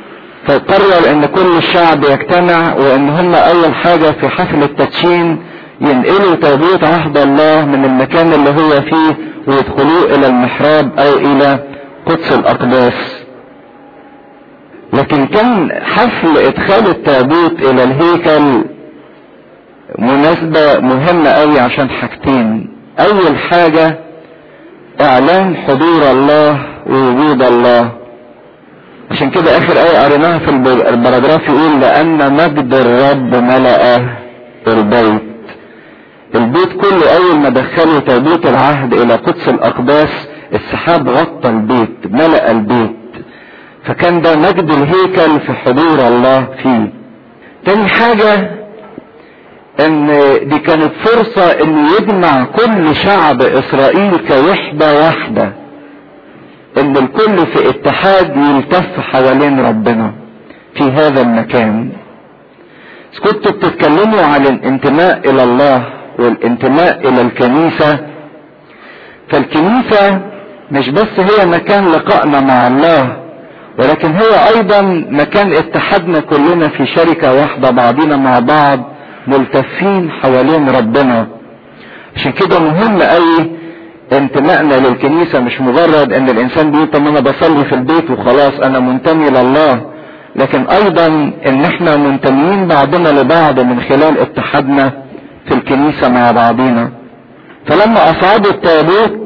فقرر ان كل الشعب يجتمع وان هم اول حاجة في حفل التدشين ينقلوا تابوت عهد الله من المكان اللي هو فيه ويدخلوه الى المحراب او الى قدس الاقداس لكن كان حفل ادخال التابوت الى الهيكل مناسبة مهمة قوي عشان حاجتين اول حاجة اعلان حضور الله ووجود الله عشان كده اخر ايه قريناها في البراجراف يقول لان مجد الرب ملأ البيت البيت كله اول ما دخلوا تابوت العهد الى قدس الاقداس السحاب غطى البيت ملأ البيت فكان ده مجد الهيكل في حضور الله فيه تاني حاجة ان دي كانت فرصة ان يجمع كل شعب اسرائيل كوحدة واحدة ان الكل في اتحاد يلتف حوالين ربنا في هذا المكان كنتوا بتتكلموا عن الانتماء الى الله والانتماء الى الكنيسة فالكنيسة مش بس هي مكان لقائنا مع الله ولكن هي ايضا مكان اتحادنا كلنا في شركة واحدة بعضنا مع بعض ملتفين حوالين ربنا عشان كده مهم قوي انتمائنا للكنيسة مش مجرد ان الانسان بيقول طب انا بصلي في البيت وخلاص انا منتمي لله لكن ايضا ان احنا منتميين بعضنا لبعض من خلال اتحادنا في الكنيسة مع بعضنا فلما اصعدوا التابوت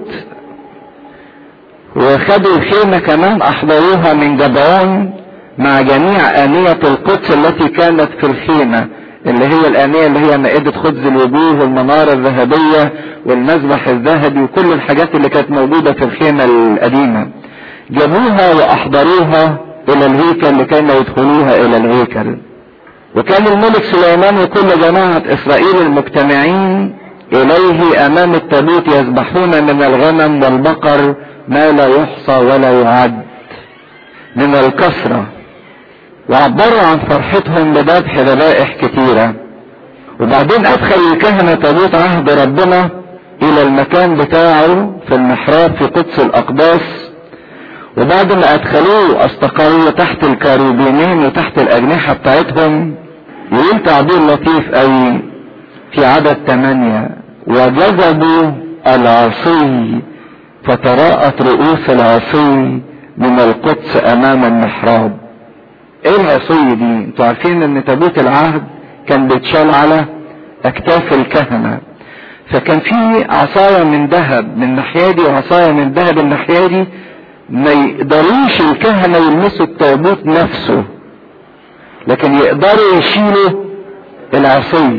وخدوا الخيمة كمان احضروها من جبعون مع جميع آنية القدس التي كانت في الخيمة اللي هي الآنية اللي هي مائدة خبز الوجوه والمنارة الذهبية والمذبح الذهبي وكل الحاجات اللي كانت موجودة في الخيمة القديمة جابوها وأحضروها إلى الهيكل لكي ما يدخلوها إلى الهيكل وكان الملك سليمان وكل جماعة إسرائيل المجتمعين إليه أمام التابوت يذبحون من الغنم والبقر ما لا يحصى ولا يعد من الكثرة وعبروا عن فرحتهم بذبح ذبائح كتيرة وبعدين أدخل الكهنة تابوت عهد ربنا إلى المكان بتاعه في المحراب في قدس الأقداس وبعد ما أدخلوه استقروا تحت الكاروبينين وتحت الأجنحة بتاعتهم يقول تعبير لطيف قوي في عدد ثمانية وجذبوا العصي فتراءت رؤوس العصي من القدس امام المحراب ايه العصي دي انتوا عارفين ان تابوت العهد كان بيتشال على اكتاف الكهنة فكان في عصاية من ذهب من ناحية دي وعصاية من ذهب الناحية دي ما يقدروش الكهنة يلمسوا التابوت نفسه لكن يقدروا يشيلوا العصي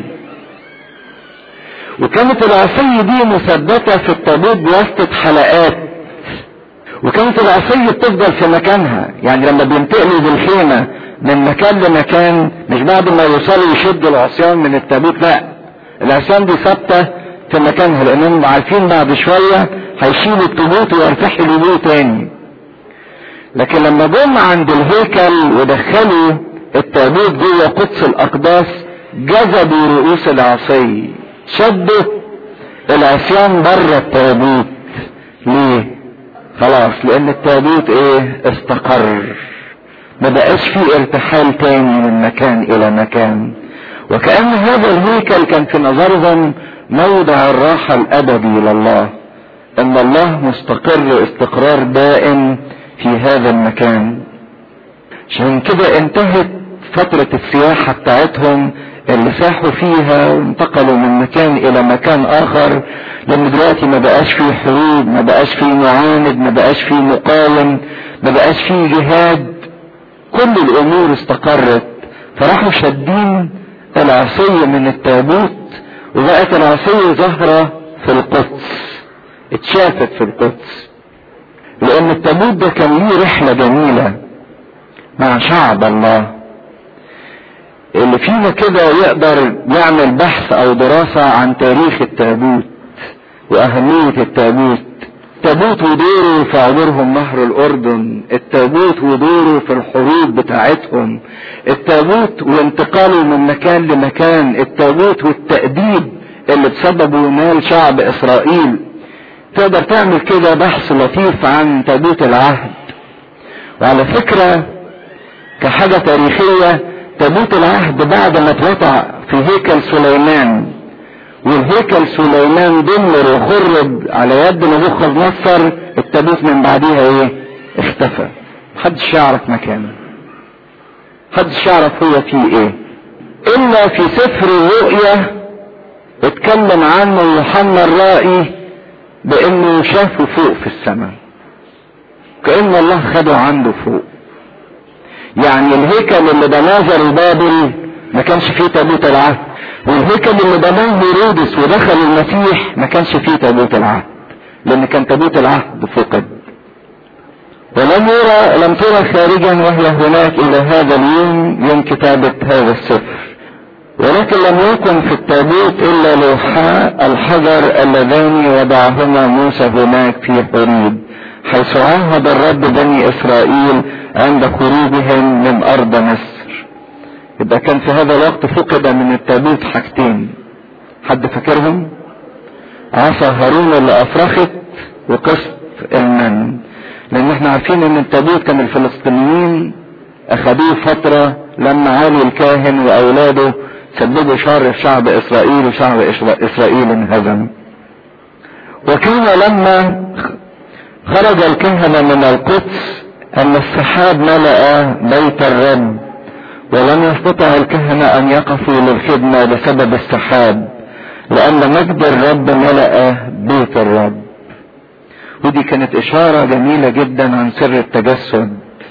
وكانت العصي دي مثبتة في التابوت بواسطة حلقات وكانت العصي بتفضل في مكانها يعني لما بينتقلوا بالخيمة من مكان لمكان مش بعد ما يوصلوا يشدوا العصيان من التابوت لا العصيان دي ثابتة في مكانها لانهم عارفين بعد شوية هيشيلوا التابوت ويرتحلوا بيه تاني لكن لما جم عند الهيكل ودخلوا التابوت جوه قدس الاقداس جذبوا رؤوس العصي شدوا العصيان بره التابوت ليه خلاص لان التابوت ايه استقر ما بقاش فيه ارتحال تاني من مكان الى مكان وكأن هذا الهيكل كان في نظرهم موضع الراحة الابدي لله ان الله مستقر استقرار دائم في هذا المكان عشان كده انتهت فترة السياحة بتاعتهم اللي ساحوا فيها وانتقلوا من مكان الى مكان اخر لان دلوقتي ما بقاش فيه حروب ما بقاش فيه معاند ما بقاش فيه مقاوم ما بقاش فيه جهاد كل الامور استقرت فراحوا شادين العصي من التابوت وبقت العصي ظاهرة في القدس اتشافت في القدس لان التابوت ده كان ليه رحلة جميلة مع شعب الله اللي فينا كده يقدر يعمل بحث او دراسة عن تاريخ التابوت واهمية التابوت التابوت ودوره في عبورهم نهر الاردن التابوت ودوره في الحروب بتاعتهم التابوت وانتقاله من مكان لمكان التابوت والتأديب اللي بسببه نال شعب اسرائيل تقدر تعمل كده بحث لطيف عن تابوت العهد وعلى فكرة كحاجة تاريخية تابوت العهد بعد ما اتوضع في هيكل سليمان والهيكل سليمان دمر وخرب على يد نبوخذ نصر التابوت من بعديها ايه اختفى محدش يعرف مكانه محدش يعرف هو فيه ايه الا في سفر الرؤيا اتكلم عنه يوحنا الرائي بانه شافه فوق في السماء كأن الله خده عنده فوق يعني الهيكل اللي بناه زربابل ما كانش فيه تابوت العهد والهيكل اللي بناه هيرودس ودخل المسيح ما كانش فيه تابوت العهد لان كان تابوت العهد فقد ولم يرى لم ترى خارجا وهي هناك الى هذا اليوم يوم كتابة هذا السفر ولكن لم يكن في التابوت الا لوحا الحجر اللذان وضعهما موسى هناك في حريب حيث عاهد الرب بني اسرائيل عند خروجهم من ارض مصر يبقى كان في هذا الوقت فقد من التابوت حاجتين حد فاكرهم عصا هارون اللي افرخت وقسط المن لان احنا عارفين ان التابوت كان الفلسطينيين اخذوه فترة لما عالي الكاهن واولاده سببوا شر في شعب اسرائيل وشعب اسرائيل انهزم وكان لما خرج الكهنة من القدس ان السحاب ملأ بيت الرب ولم يستطع الكهنة ان يقفوا للخدمة بسبب السحاب لان مجد الرب ملأ بيت الرب ودي كانت اشارة جميلة جدا عن سر التجسد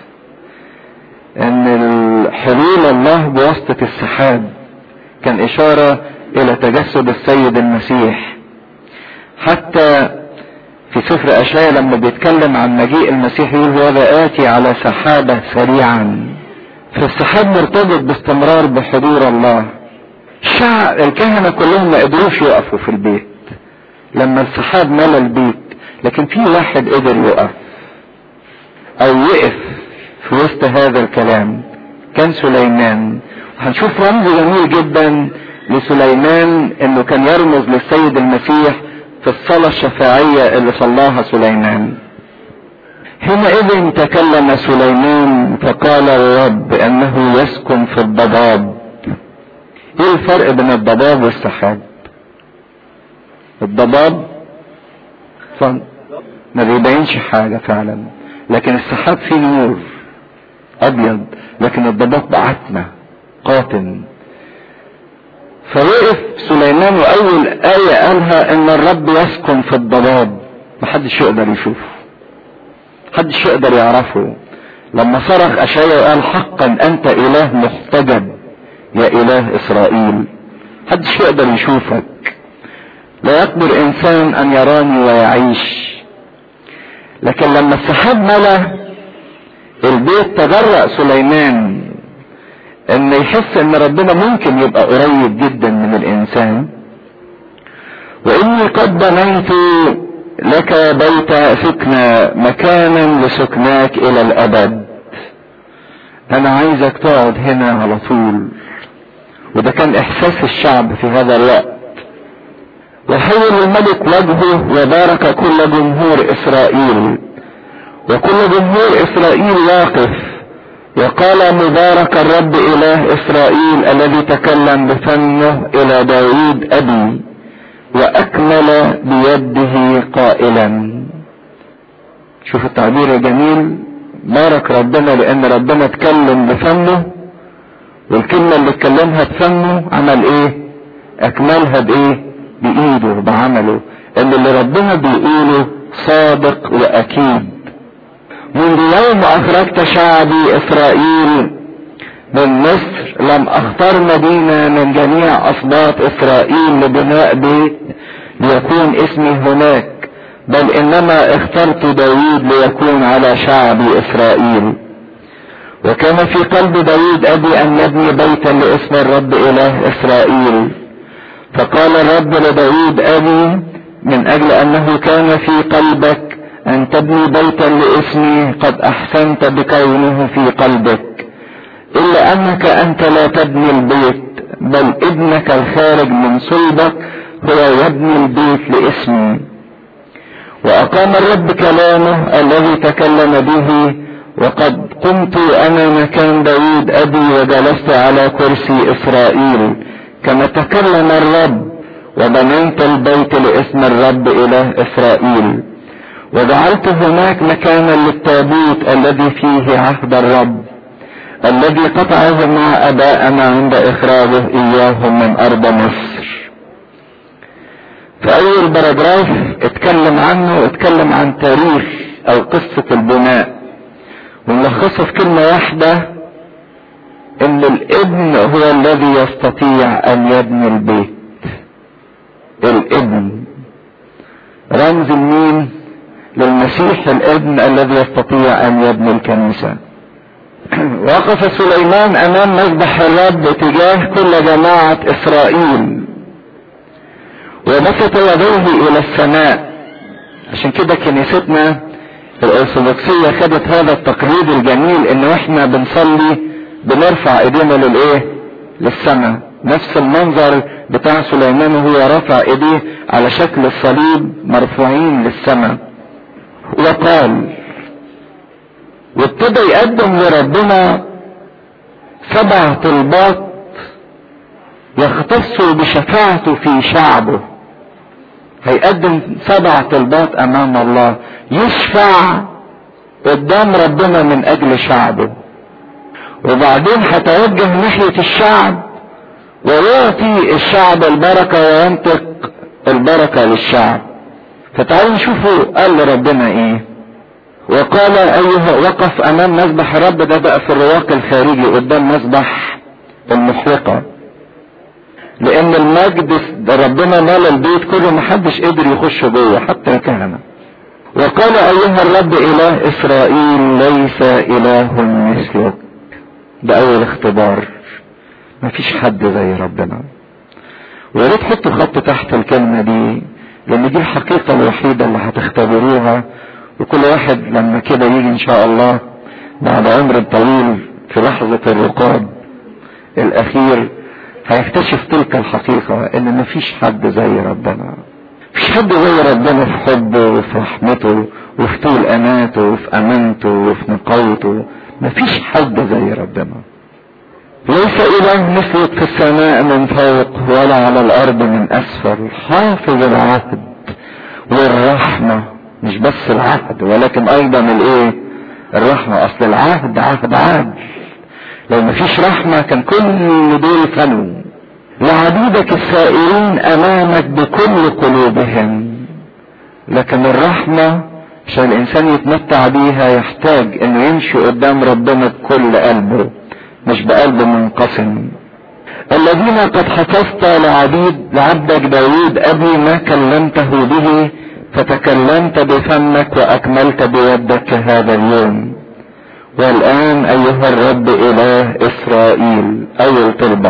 ان حلول الله بواسطة السحاب كان اشارة الى تجسد السيد المسيح حتى في سفر اشعياء لما بيتكلم عن مجيء المسيح يقول هو آتي على سحابة سريعا فالسحاب مرتبط باستمرار بحضور الله الشعب الكهنة كلهم ما قدروش يقفوا في البيت لما السحاب ملى البيت لكن في واحد قدر يقف او وقف في وسط هذا الكلام كان سليمان هنشوف رمز جميل جدا لسليمان انه كان يرمز للسيد المسيح في الصلاة الشفاعية اللي صلاها سليمان حينئذ تكلم سليمان فقال الرب انه يسكن في الضباب ايه الفرق بين الضباب والسحاب الضباب ما بيبينش حاجة فعلا لكن السحاب فيه نور ابيض لكن الضباب بعتمة قاتم فوقف سليمان واول آية قالها ان الرب يسكن في الضباب محدش يقدر يشوفه محدش يقدر يعرفه لما صرخ اشعيا وقال حقا انت اله محتجب يا اله اسرائيل محدش يقدر يشوفك لا يقدر انسان ان يراني ويعيش لكن لما السحاب ملا البيت تجرأ سليمان ان يحس ان ربنا ممكن يبقى قريب جدا من الانسان واني قد بنيت لك بيت سكنى مكانا لسكناك الى الابد انا عايزك تقعد هنا على طول وده كان احساس الشعب في هذا الوقت وحول الملك وجهه وبارك كل جمهور اسرائيل وكل جمهور اسرائيل واقف وقال مبارك الرب اله اسرائيل الذي تكلم بفمه الى داود ابي واكمل بيده قائلا شوف التعبير الجميل بارك ربنا لان ربنا اتكلم بفمه والكلمة اللي اتكلمها بفمه عمل ايه اكملها بايه بايده بعمله ان اللي ربنا بيقوله صادق واكيد منذ يوم اخرجت شعبي اسرائيل من مصر لم اختار مدينة من جميع اسباط اسرائيل لبناء بيت ليكون اسمي هناك بل انما اخترت داوود ليكون على شعبي اسرائيل وكان في قلب داوود ابي ان يبني بيتا لاسم الرب اله اسرائيل فقال الرب لداود ابي من اجل انه كان في قلبك ان تبني بيتا لاسمي قد احسنت بكونه في قلبك الا انك انت لا تبني البيت بل ابنك الخارج من صلبك هو يبني البيت لاسمي واقام الرب كلامه الذي تكلم به وقد قمت انا مكان داود ابي وجلست على كرسي اسرائيل كما تكلم الرب وبنيت البيت لاسم الرب اله اسرائيل وجعلت هناك مكانا للتابوت الذي فيه عهد الرب الذي قطعه مع ابائنا عند اخراجه اياهم من ارض مصر في اول باراجراف اتكلم عنه اتكلم عن تاريخ او قصة البناء ونلخصه في كلمة واحدة ان الابن هو الذي يستطيع ان يبني البيت الابن رمز مين للمسيح الابن الذي يستطيع ان يبني الكنيسة وقف سليمان امام مذبح الرب تجاه كل جماعة اسرائيل وبسط يديه الى السماء عشان كده كنيستنا الارثوذكسية خدت هذا التقليد الجميل ان احنا بنصلي بنرفع ايدينا للايه للسماء نفس المنظر بتاع سليمان وهو رفع ايديه على شكل الصليب مرفوعين للسماء وقال وابتدى يقدم لربنا سبع طلبات يختص بشفاعته في شعبه هيقدم سبع طلبات امام الله يشفع قدام ربنا من اجل شعبه وبعدين هتوجه ناحية الشعب ويعطي الشعب البركة وينطق البركة للشعب فتعالوا نشوفوا قال لربنا ايه وقال ايها وقف امام مذبح الرب ده بقى في الرواق الخارجي قدام مذبح المحرقه لان المجد ربنا مال البيت كله محدش قدر يخش جوه حتى الكهنة وقال ايها الرب اله اسرائيل ليس اله مثلك ده اول اختبار مفيش حد زي ربنا ويا ريت تحطوا خط تحت الكلمة دي لان دي الحقيقة الوحيدة اللي هتختبروها وكل واحد لما كده يجي ان شاء الله بعد عمر طويل في لحظة الرقاد الاخير هيكتشف تلك الحقيقة ان مفيش حد زي ربنا مفيش حد زي ربنا في حبه وفي رحمته وفي طول اماته وفي امانته وفي نقاوته مفيش حد زي ربنا ليس اله مثلك في السماء من فوق ولا على الارض من اسفل حافظ العهد والرحمة مش بس العهد ولكن ايضا الايه الرحمة اصل العهد عهد عادل لو مفيش رحمة كان كل دول فنوا لعبيدك السائرين امامك بكل قلوبهم لكن الرحمة عشان الانسان يتمتع بيها يحتاج انه يمشي قدام ربنا بكل قلبه مش بقلب منقسم الذين قد حفظت لعبيد لعبدك داود ابي ما كلمته به فتكلمت بفمك واكملت بيدك هذا اليوم والآن أيها الرب إله إسرائيل أول طلبة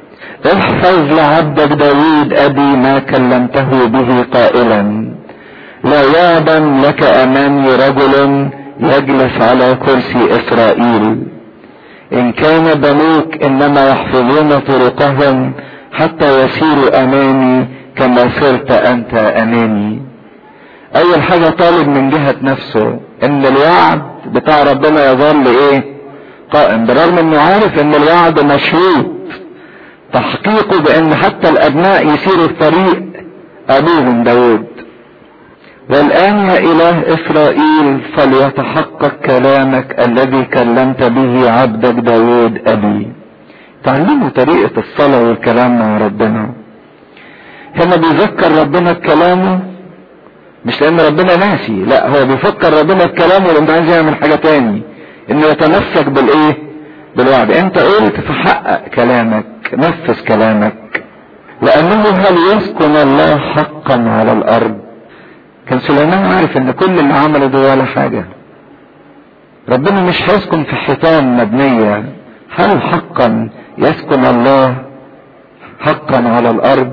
احفظ لعبدك داود أبي ما كلمته به قائلا لا يعدم لك أمامي رجل يجلس على كرسي إسرائيل إن كان بنوك إنما يحفظون طرقهم حتى يسيروا أمامي كما صرت أنت أمامي أول حاجة طالب من جهة نفسه إن الوعد بتاع ربنا يظل ايه قائم بالرغم انه عارف ان الوعد مشروط تحقيقه بان حتى الابناء يسيروا في طريق ابوهم داود والان يا اله اسرائيل فليتحقق كلامك الذي كلمت به عبدك داود ابي تعلموا طريقة الصلاة والكلام مع ربنا هنا بيذكر ربنا بكلامه مش لان ربنا ناسي لا هو بيفكر ربنا بكلامه لانه عايز يعمل حاجة تاني انه يتمسك بالايه بالوعد انت قلت فحقق كلامك نفذ كلامك لانه هل يسكن الله حقا على الارض كان سليمان عارف ان كل اللي عمله ده ولا حاجة ربنا مش هيسكن في حيطان مبنية هل حقا يسكن الله حقا على الارض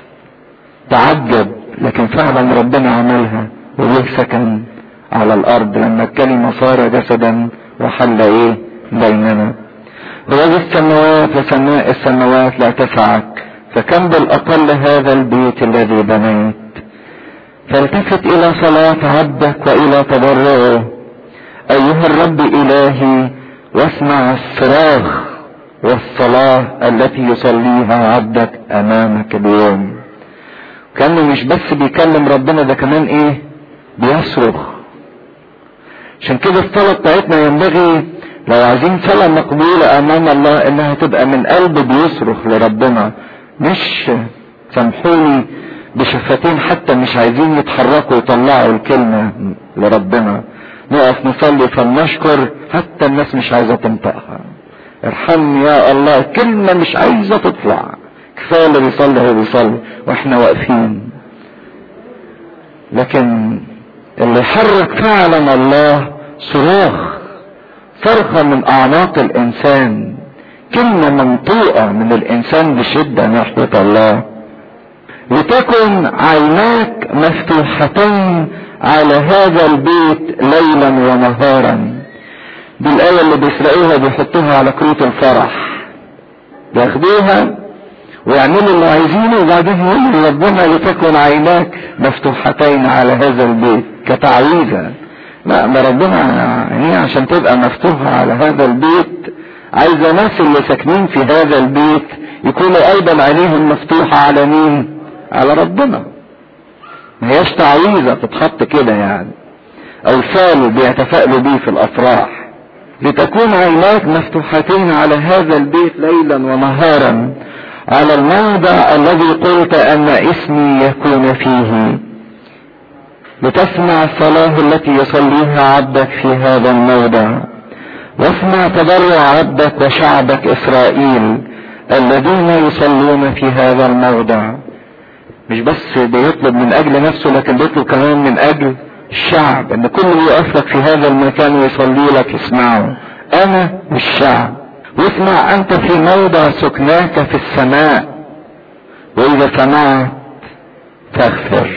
تعجب لكن فعلا ربنا عملها وله سكن على الارض لما الكلمة صار جسدا وحل ايه بيننا وهذه السماوات وسماء السماوات لا تسعك فكم بالاقل هذا البيت الذي بنيت فالتفت الى صلاة عبدك والى تضرعه ايها الرب الهي واسمع الصراخ والصلاة التي يصليها عبدك امامك اليوم كانه مش بس بيكلم ربنا ده كمان ايه بيصرخ عشان كده الصلاة بتاعتنا ينبغي لو عايزين صلاة مقبولة امام الله انها تبقى من قلب بيصرخ لربنا مش سامحوني بشفتين حتى مش عايزين يتحركوا يطلعوا الكلمة لربنا نقف نصلي فلنشكر حتى الناس مش عايزة تنطقها ارحمني يا الله كلمة مش عايزة تطلع كفاية اللي بيصلي هو بيصلي واحنا واقفين لكن اللي يحرك فعلا الله صراخ صرخة من اعماق الانسان كلمة منطوقة من الانسان بشدة ناحية الله لتكن عيناك مفتوحتين على هذا البيت ليلا ونهارا دي الآية اللي بيسرقوها بيحطوها على كروت الفرح ياخدوها ويعملوا اللي عايزينه وبعدين يقولوا ربنا لتكن عيناك مفتوحتين على هذا البيت كتعويذة لا ده ربنا يعني عشان تبقى مفتوحة على هذا البيت عايزة ناس اللي ساكنين في هذا البيت يكونوا ايضا عينيهم مفتوحة على مين على ربنا ما هياش تعويذة تتحط كده يعني او فالوا بيتفائلوا بيه في الافراح لتكون عيناك مفتوحتين على هذا البيت ليلا ونهارا على الموضع الذي قلت ان اسمي يكون فيه لتسمع الصلاة التي يصليها عبدك في هذا الموضع واسمع تضرع عبدك وشعبك اسرائيل الذين يصلون في هذا الموضع مش بس بيطلب من اجل نفسه لكن بيطلب كمان من اجل الشعب ان كل اللي يقف لك في هذا المكان ويصلي لك اسمعه انا والشعب واسمع انت في موضع سكناك في السماء واذا سمعت فاغفر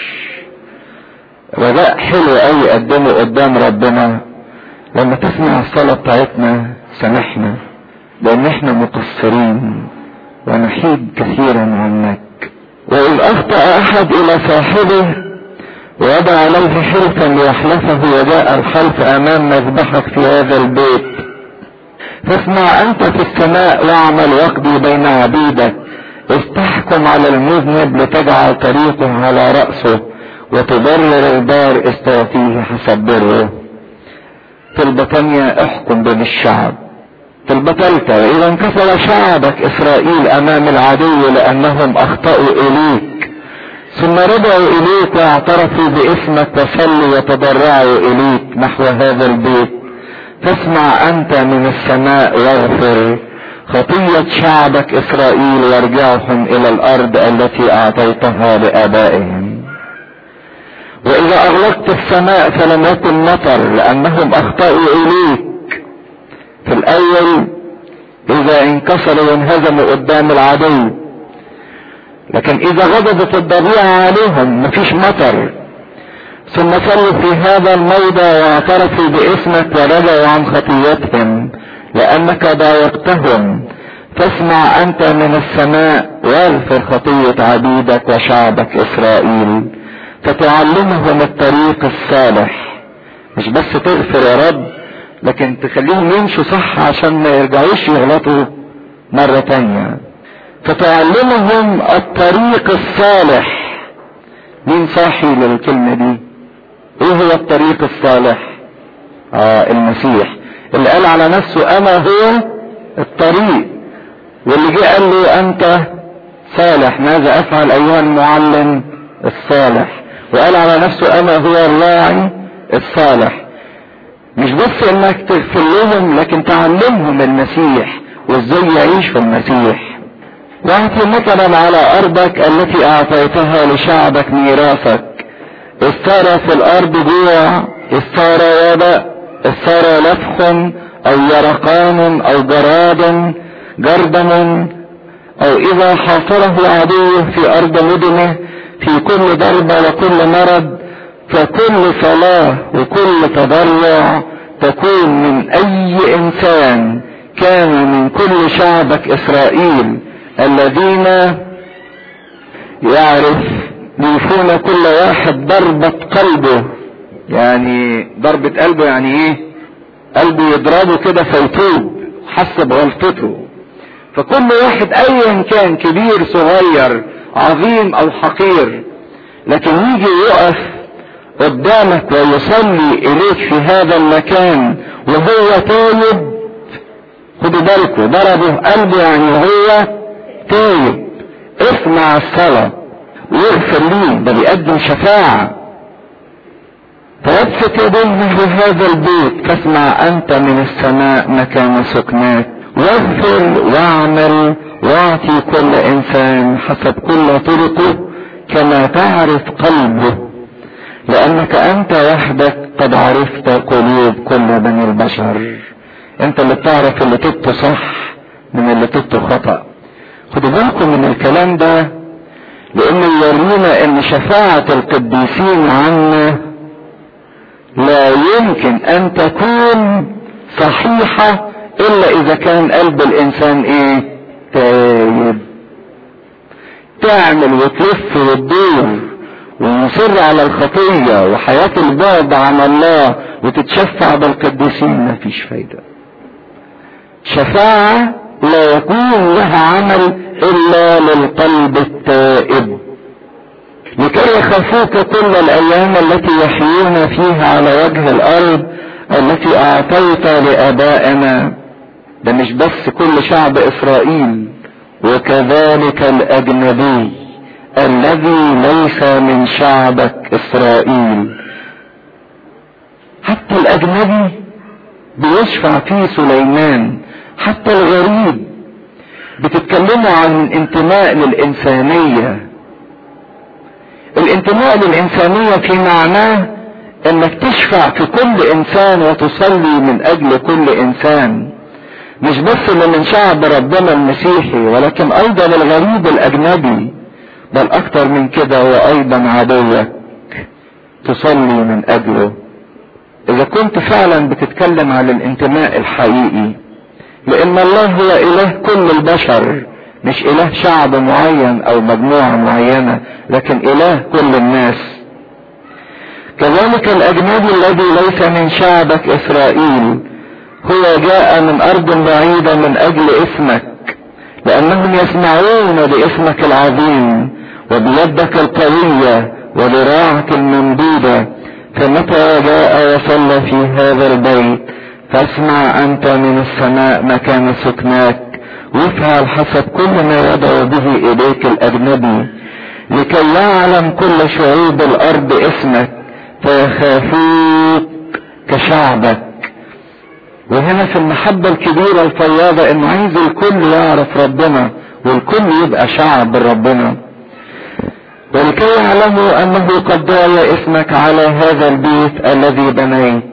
رجاء حلو قوي قدمه قدام ربنا لما تسمع الصلاة بتاعتنا سامحنا لان احنا مقصرين ونحيد كثيرا عنك وإن أخطأ أحد إلى صاحبه ووضع عليه حلفا ليحلفه وجاء الحلف أمام مذبحك في هذا البيت فاسمع أنت في السماء واعمل واقضي بين عبيدك استحكم على المذنب لتجعل طريقه على رأسه وتبرر البار استوفيه حسب بره طلبة تانية احكم بين الشعب طلبة ثالثة وإذا انكسر شعبك إسرائيل أمام العدو لأنهم أخطأوا إليك ثم رجعوا إليك واعترفوا باسمك وصلوا وتضرعوا إليك نحو هذا البيت فاسمع أنت من السماء واغفر خطية شعبك إسرائيل وارجعهم إلى الأرض التي أعطيتها لآبائهم وإذا أغلقت السماء فلم يكن مطر لأنهم أخطأوا إليك في الاول اذا انكسروا وانهزموا قدام العدو لكن اذا غضبت الضبيعة عليهم مفيش مطر ثم صلوا في هذا الموضع واعترفوا باسمك ورجعوا عن خطيتهم لانك ضايقتهم فاسمع انت من السماء واغفر خطية عبيدك وشعبك اسرائيل فتعلمهم الطريق الصالح مش بس تغفر يا رب لكن تخليهم يمشوا صح عشان ما يرجعوش يغلطوا مرة تانية فتعلمهم الطريق الصالح مين صاحي للكلمة دي ايه هو الطريق الصالح اه المسيح اللي قال على نفسه انا هو الطريق واللي جه قال له انت صالح ماذا افعل ايها المعلم الصالح وقال على نفسه انا هو الراعي الصالح مش بس انك تغفر لهم لكن تعلمهم المسيح وازاي يعيشوا المسيح واعطي مطرا على ارضك التي اعطيتها لشعبك ميراثك اذ صار في الارض جوع اذ صار وباء اذ صار لفخ او يرقان او جراد جردم او اذا حاصره عدوه في ارض مدنه في كل ضربة وكل مرض فكل صلاة وكل تضرع تكون من اي انسان كان من كل شعبك اسرائيل الذين يعرف يوفون كل واحد ضربة قلبه يعني ضربة قلبه يعني ايه قلبه يضربه كده فيتوب حس بغلطته فكل واحد ايا كان كبير صغير عظيم او حقير لكن يجي يقف قدامك ويصلي اليك في هذا المكان وهو تايب خدوا بالكم ضربه قلبه يعني هو تايب اسمع الصلاة واغفر ليه ده بيقدم شفاعة فيبسط يديه لهذا البيت فاسمع انت من السماء مكان سكناك واغفر واعمل واعطي كل انسان حسب كل طرقه كما تعرف قلبه لانك انت وحدك قد عرفت قلوب كل بني البشر انت اللي بتعرف اللي تبت صح من اللي تبت خطأ خدوا بالكم من الكلام ده لانه يورينا ان شفاعة القديسين عنا لا يمكن ان تكون صحيحة الا اذا كان قلب الانسان ايه تايب تعمل وتلف وتدور ومصر على الخطية وحياة البعد عن الله وتتشفع بالقديسين مفيش فايدة شفاعة لا يكون لها عمل الا للقلب التائب لكي يخافوك كل الايام التي يحيون فيها على وجه الارض التي اعطيت لابائنا ده مش بس كل شعب اسرائيل وكذلك الاجنبي الذي ليس من شعبك اسرائيل حتى الاجنبي بيشفع فيه سليمان حتى الغريب بتتكلموا عن انتماء للانسانيه الانتماء للإنسانية في معناه انك تشفع في كل انسان وتصلي من اجل كل انسان مش بس اللي من شعب ربنا المسيحي ولكن ايضا الغريب الاجنبي بل اكتر من كده وايضا عدوك تصلي من اجله اذا كنت فعلا بتتكلم عن الانتماء الحقيقي لان الله هو اله كل البشر مش اله شعب معين او مجموعة معينة لكن اله كل الناس كذلك الاجنبي الذي ليس من شعبك اسرائيل هو جاء من ارض بعيدة من اجل اسمك لانهم يسمعون باسمك العظيم وبيدك القوية وذراعك الممدودة فمتى جاء وصلى في هذا البيت فاسمع انت من السماء مكان سكناك وافعل حسب كل ما يدعو به اليك الاجنبي لكي يعلم كل شعوب الارض اسمك فيخافوك كشعبك وهنا في المحبة الكبيرة الفياضة انه عايز الكل يعرف ربنا والكل يبقى شعب ربنا ولكي يعلموا انه قد دعي اسمك على هذا البيت الذي بنيت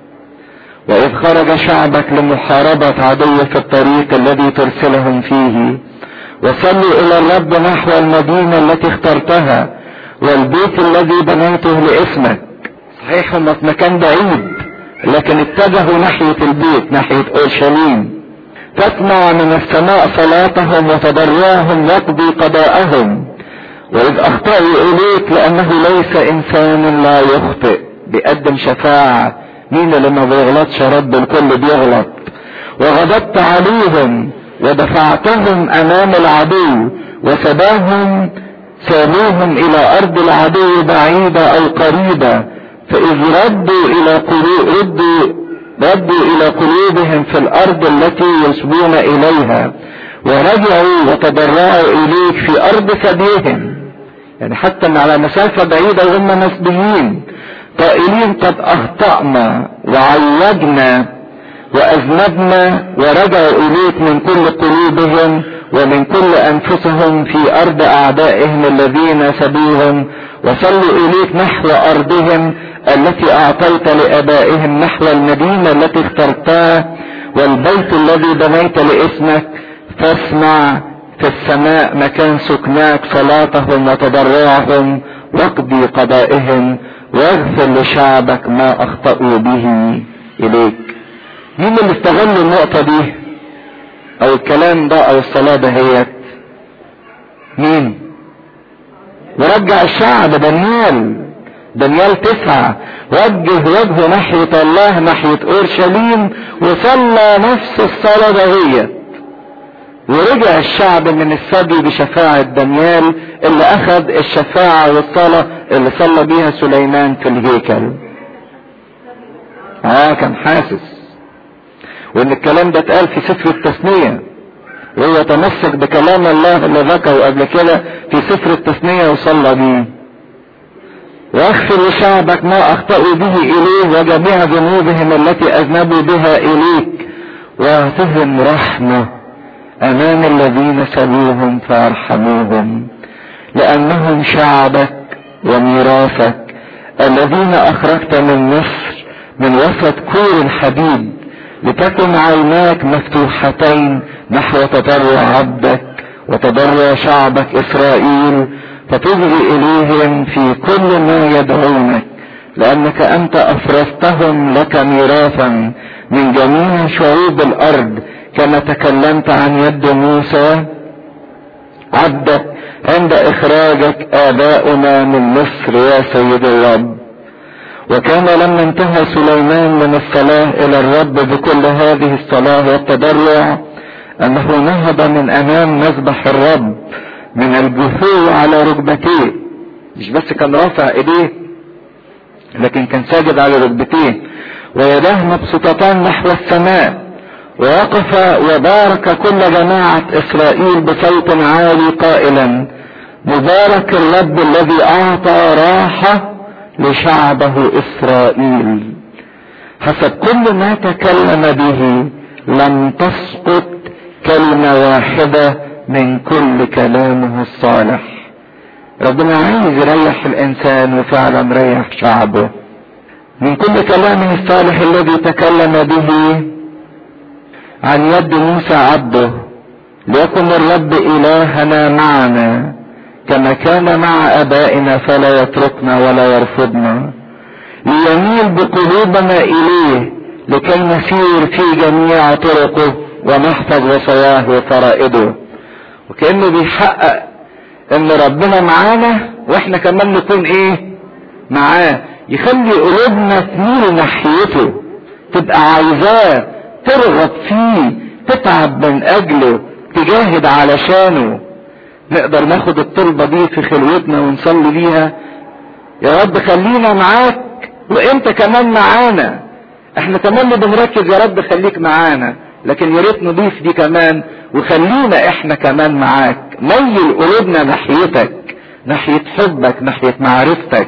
واذ خرج شعبك لمحاربة عدو في الطريق الذي ترسلهم فيه وصلوا الى الرب نحو المدينة التي اخترتها والبيت الذي بنيته لاسمك صحيح هم في مكان بعيد لكن اتجهوا ناحية البيت ناحية اورشليم تسمع من السماء صلاتهم وتضرعهم يقضي قضاءهم واذ اخطأوا اليك لانه ليس انسان لا يخطئ بيقدم شفاعة مين اللي ما بيغلطش رب الكل بيغلط وغضبت عليهم ودفعتهم امام العدو وسباهم ساموهم الى ارض العدو بعيدة او قريبة فاذ ردوا الى قلوب ردوا ردوا الى قلوبهم في الارض التي يسبون اليها ورجعوا وتضرعوا اليك في ارض سبيهم يعني حتى على مسافة بعيدة وهم مسبيين قائلين قد اخطأنا وعوجنا واذنبنا ورجعوا اليك من كل قلوبهم ومن كل انفسهم في ارض اعدائهم الذين سبوهم وصلوا اليك نحو ارضهم التي اعطيت لابائهم نحو المدينة التي اخترتها والبيت الذي بنيت لاسمك فاسمع في السماء مكان سكناك صلاتهم وتضرعهم واقضي قضائهم واغفر لشعبك ما اخطأوا به اليك مين اللي استغل النقطة دي او الكلام ده او الصلاة دهيت مين ورجع الشعب دانيال دانيال تسعة وجه وجهه ناحية الله ناحية اورشليم وصلى نفس الصلاة دهيت ورجع الشعب من الثدي بشفاعة دانيال اللي اخذ الشفاعة والصلاة اللي صلى بيها سليمان في الهيكل اه كان حاسس وان الكلام ده اتقال في سفر التثنية وهو يتمسك بكلام الله اللي ذكره قبل كده في سفر التثنية وصلى بيه واغفر لشعبك ما اخطأوا به اليه وجميع ذنوبهم التي اذنبوا بها اليك واعطهم رحمة امام الذين سلوهم فارحموهم لانهم شعبك وميراثك الذين اخرجت من مصر من وسط كور الحديد لتكن عيناك مفتوحتين نحو تضرع عبدك وتضرع شعبك اسرائيل فتجري اليهم في كل ما يدعونك لانك انت افرزتهم لك ميراثا من جميع شعوب الارض كما تكلمت عن يد موسى عبدك عند اخراجك اباؤنا من مصر يا سيد الرب وكان لما انتهى سليمان من الصلاة الى الرب بكل هذه الصلاة والتضرع انه نهض من امام مذبح الرب من الجثو على ركبتيه مش بس كان رافع ايديه لكن كان ساجد على ركبتيه ويداه مبسوطتان نحو السماء ووقف وبارك كل جماعة اسرائيل بصوت عالي قائلا مبارك الرب الذي اعطى راحة لشعبه اسرائيل حسب كل ما تكلم به لم تسقط كلمة واحدة من كل كلامه الصالح ربنا عايز يريح الانسان وفعلا ريح شعبه من كل كلامه الصالح الذي تكلم به عن يد موسى عبده ليكن الرب الهنا معنا كما كان مع ابائنا فلا يتركنا ولا يرفضنا ليميل بقلوبنا اليه لكي نسير في جميع طرقه ونحفظ وصاياه وفرائده وكانه بيحقق ان ربنا معانا واحنا كمان نكون ايه معاه يخلي قلوبنا تميل ناحيته تبقى عايزاه ترغب فيه تتعب من اجله تجاهد علشانه نقدر ناخد الطلبة دي في خلوتنا ونصلي بيها يا رب خلينا معاك وانت كمان معانا احنا كمان بنركز يا رب خليك معانا لكن يا ريت نضيف دي كمان وخلينا احنا كمان معاك ميل قلوبنا ناحيتك ناحية حبك ناحية معرفتك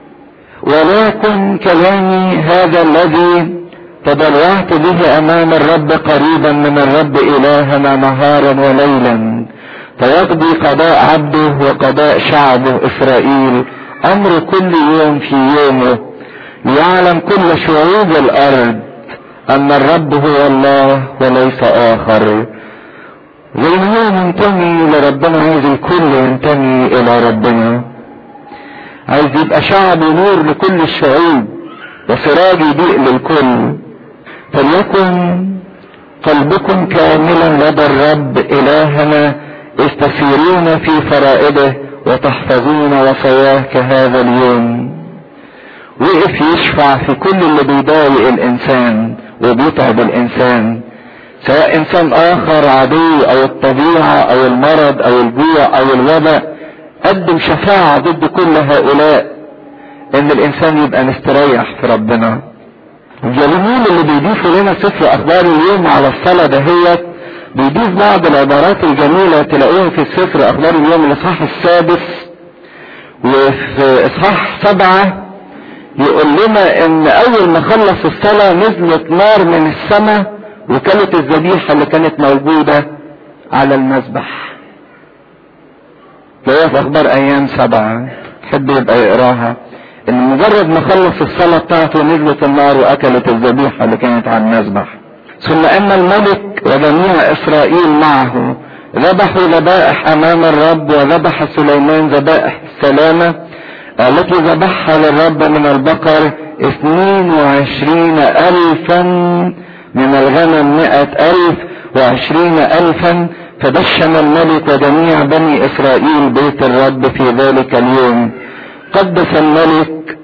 ولكن كلامي هذا الذي تضرعت به امام الرب قريبا من الرب الهنا نهارا وليلا فيقضي قضاء عبده وقضاء شعبه اسرائيل امر كل يوم في يومه ليعلم كل شعوب الارض ان الرب هو الله وليس اخر زي ما هو منتمي لربنا عايز الكل ينتمي الى ربنا عايز يبقى شعب نور لكل الشعوب وسراج يضيء للكل فليكن قلبكم كاملا لدى الرب الهنا اذ تسيرون في فرائده وتحفظون وصاياه كهذا اليوم وقف يشفع في كل اللي بيضايق الانسان وبيتعب الانسان سواء انسان اخر عدو او الطبيعة او المرض او الجوع او الوباء قدم شفاعة ضد كل هؤلاء ان الانسان يبقى مستريح في ربنا الجميل اللي بيضيفوا لنا سفر اخبار اليوم على الصلاة دهيت بيضيف بعض العبارات الجميلة تلاقوها في السفر اخبار اليوم الاصحاح السادس وفي اصحاح سبعة يقول لنا ان اول ما خلص الصلاة نزلت نار من السماء وكلت الذبيحة اللي كانت موجودة على المذبح تلاقيها في اخبار ايام سبعة تحب يبقى يقراها ان مجرد ما خلص الصلاة بتاعته نزلت النار واكلت الذبيحة اللي كانت على المذبح ثم ان الملك وجميع اسرائيل معه ذبحوا ذبائح امام الرب وذبح سليمان ذبائح السلامة التي ذبحها للرب من البقر اثنين وعشرين الفا من الغنم مئة الف وعشرين الفا فدشن الملك وجميع بني اسرائيل بيت الرب في ذلك اليوم قدس الملك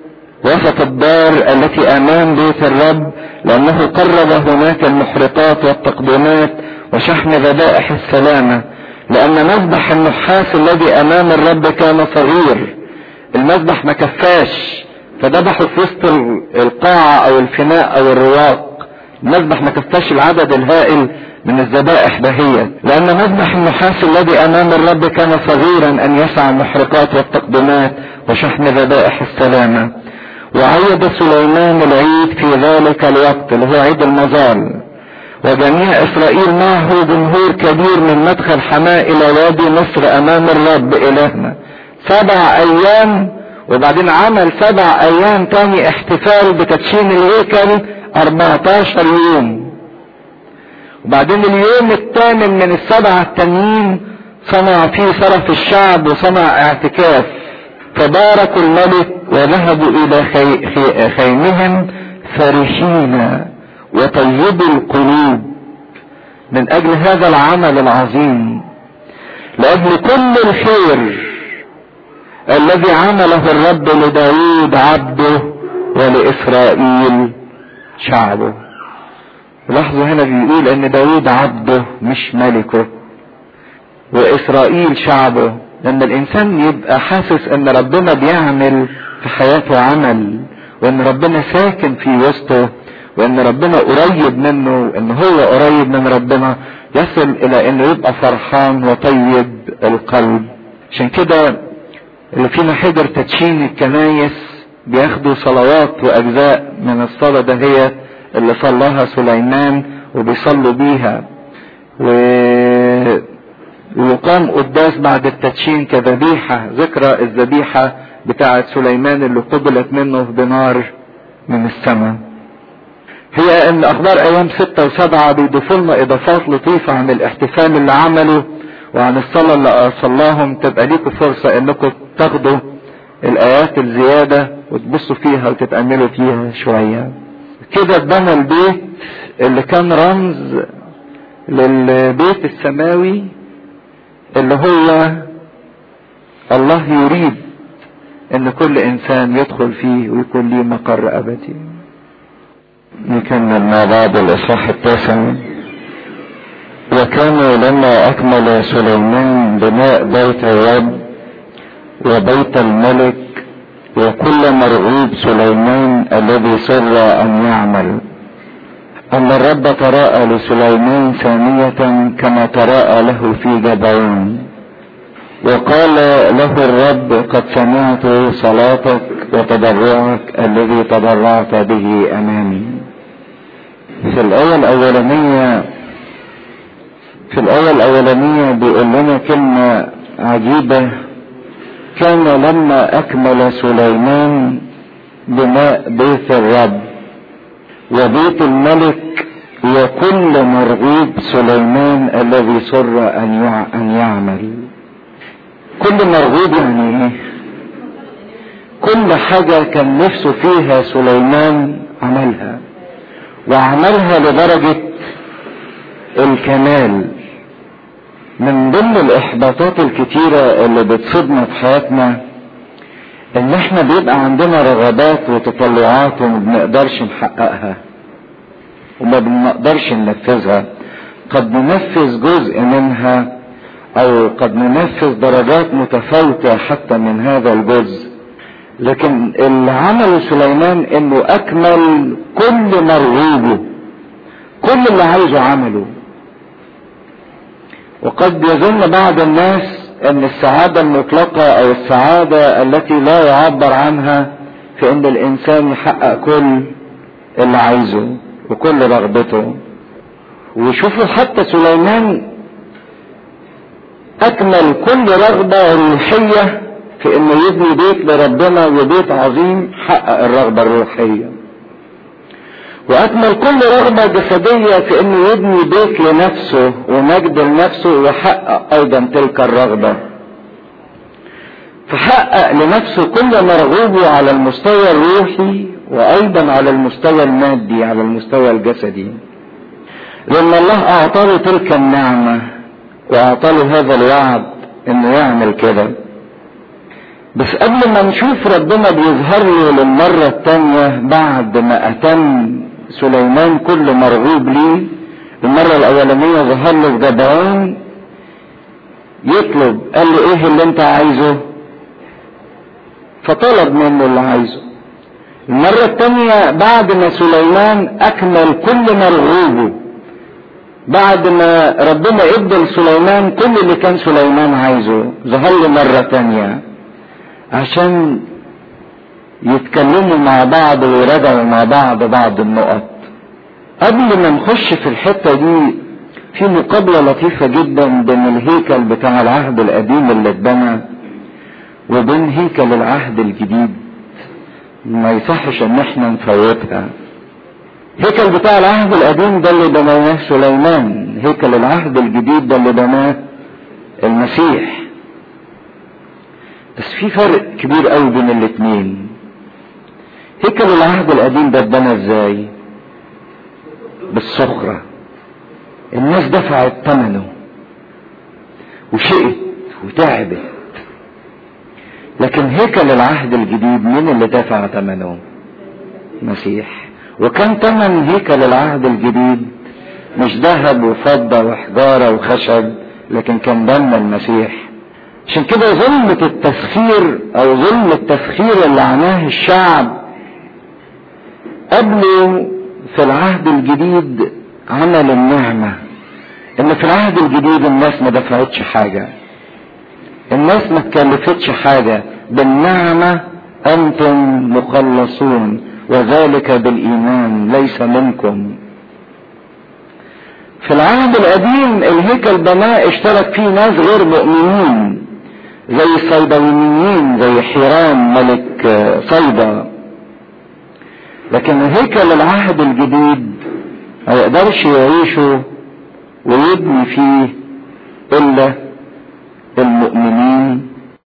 وسط الدار التي امام بيت الرب لانه قرب هناك المحرقات والتقديمات وشحن ذبائح السلامة لان مذبح النحاس الذي امام الرب كان صغير المذبح ما كفاش فذبحوا في وسط القاعة او الفناء او الرواق المذبح ما كفاش العدد الهائل من الذبائح دهية لأن مذبح النحاس الذي أمام الرب كان صغيرا أن يسعى المحرقات والتقدمات وشحن ذبائح السلامة وعيد سليمان العيد في ذلك الوقت اللي هو عيد المظال وجميع إسرائيل معه جمهور كبير من مدخل حماة إلى وادي مصر أمام الرب إلهنا سبع أيام وبعدين عمل سبع أيام تاني احتفال بتدشين الهيكل 14 يوم وبعدين اليوم الثامن من السبعة التانيين صنع فيه صرف الشعب وصنع اعتكاف فباركوا الملك وذهبوا الى خي... خي... خيمهم فرحين وطيبوا القلوب من اجل هذا العمل العظيم لاجل كل الخير الذي عمله الرب لداود عبده ولاسرائيل شعبه لاحظوا هنا بيقول ان داود عبده مش ملكه واسرائيل شعبه لما الانسان يبقى حاسس ان ربنا بيعمل في حياته عمل وان ربنا ساكن في وسطه وان ربنا قريب منه وان هو قريب من ربنا يصل الى انه يبقى فرحان وطيب القلب عشان كده اللي فينا حضر تدشين الكنايس بياخدوا صلوات واجزاء من الصلاه دهيت اللي صلاها سليمان وبيصلوا بيها و... ويقام قداس بعد التدشين كذبيحة ذكرى الذبيحة بتاعة سليمان اللي قبلت منه بنار من السماء هي ان اخبار ايام ستة وسبعة بيضيفوا لنا اضافات لطيفة عن الاحتفال اللي عمله وعن الصلاة اللي صلاهم تبقى ليكم فرصة انكم تاخدوا الايات الزيادة وتبصوا فيها وتتأملوا فيها شوية كده اتبنى البيت اللي كان رمز للبيت السماوي اللي هو الله يريد ان كل انسان يدخل فيه ويكون ليه مقر ابدي نكمل مع بعض الاصحاح التاسع وكانوا لما اكمل سليمان بناء بيت الرب وبيت الملك وكل مرغوب سليمان الذي سر ان يعمل ان الرب تراءى لسليمان ثانية كما تراءى له في جبعون وقال له الرب قد سمعت صلاتك وتضرعك الذي تضرعت به امامي في الايه الاولانية في الايه الاولانية بيقول لنا كلمة عجيبة كان لما اكمل سليمان بناء بيت الرب وبيت الملك وكل مرغوب سليمان الذي سر ان ان يعمل كل مرغوب يعني ايه كل حاجة كان نفسه فيها سليمان عملها وعملها لدرجة الكمال من ضمن الاحباطات الكتيرة اللي بتصيبنا في حياتنا ان احنا بيبقى عندنا رغبات وتطلعات وما بنقدرش نحققها وما بنقدرش ننفذها قد ننفذ جزء منها او قد ننفذ درجات متفاوتة حتى من هذا الجزء لكن اللي عمله سليمان انه اكمل كل مرغوبه كل اللي عايزه عمله وقد يظن بعض الناس ان السعادة المطلقة او السعادة التي لا يعبر عنها في ان الانسان يحقق كل اللي عايزه وكل رغبته وشوفوا حتى سليمان اكمل كل رغبة روحية في انه يبني بيت لربنا وبيت عظيم حقق الرغبة الروحية واكمل كل رغبة جسدية في انه يبني بيت لنفسه ومجد لنفسه ويحقق ايضا تلك الرغبة فحقق لنفسه كل مرغوبه على المستوى الروحي وايضا على المستوى المادي على المستوى الجسدي لما الله اعطاه تلك النعمة واعطاه هذا الوعد انه يعمل كده بس قبل ما نشوف ربنا بيظهر له للمرة التانية بعد ما أتم سليمان كل مرغوب ليه المرة الأولانية ظهر له في جبعون يطلب قال له إيه اللي أنت عايزه؟ فطلب منه اللي عايزه. المرة التانية بعد ما سليمان أكمل كل مرغوبه بعد ما ربنا ادى لسليمان كل اللي كان سليمان عايزه ظهر له مرة تانية عشان يتكلموا مع بعض ويراجعوا مع بعض بعض النقط قبل ما نخش في الحتة دي في مقابلة لطيفة جدا بين الهيكل بتاع العهد القديم اللي اتبنى وبين هيكل العهد الجديد ما يصحش ان احنا نفوتها هيكل بتاع العهد القديم ده اللي بناه سليمان هيكل العهد الجديد ده اللي بناه المسيح بس في فرق كبير قوي بين الاتنين هيكل العهد القديم ده اتبنى ازاي بالسخرة الناس دفعت ثمنه وشقت وتعبت لكن هيكل العهد الجديد مين اللي دفع ثمنه مسيح وكان ثمن هيكل العهد الجديد مش ذهب وفضة وحجارة وخشب لكن كان دم المسيح عشان كده ظلمة التسخير او ظلم التسخير اللي عناه الشعب قبله في العهد الجديد عمل النعمة ان في العهد الجديد الناس ما دفعتش حاجة الناس ما تكلفتش حاجة بالنعمة انتم مخلصون وذلك بالايمان ليس منكم في العهد القديم الهيكل بناء اشترك فيه ناس غير مؤمنين زي الصيدويين زي حيران ملك صيدا لكن هيكل العهد الجديد ما يقدرش يعيشوا ويبني فيه الا المؤمنين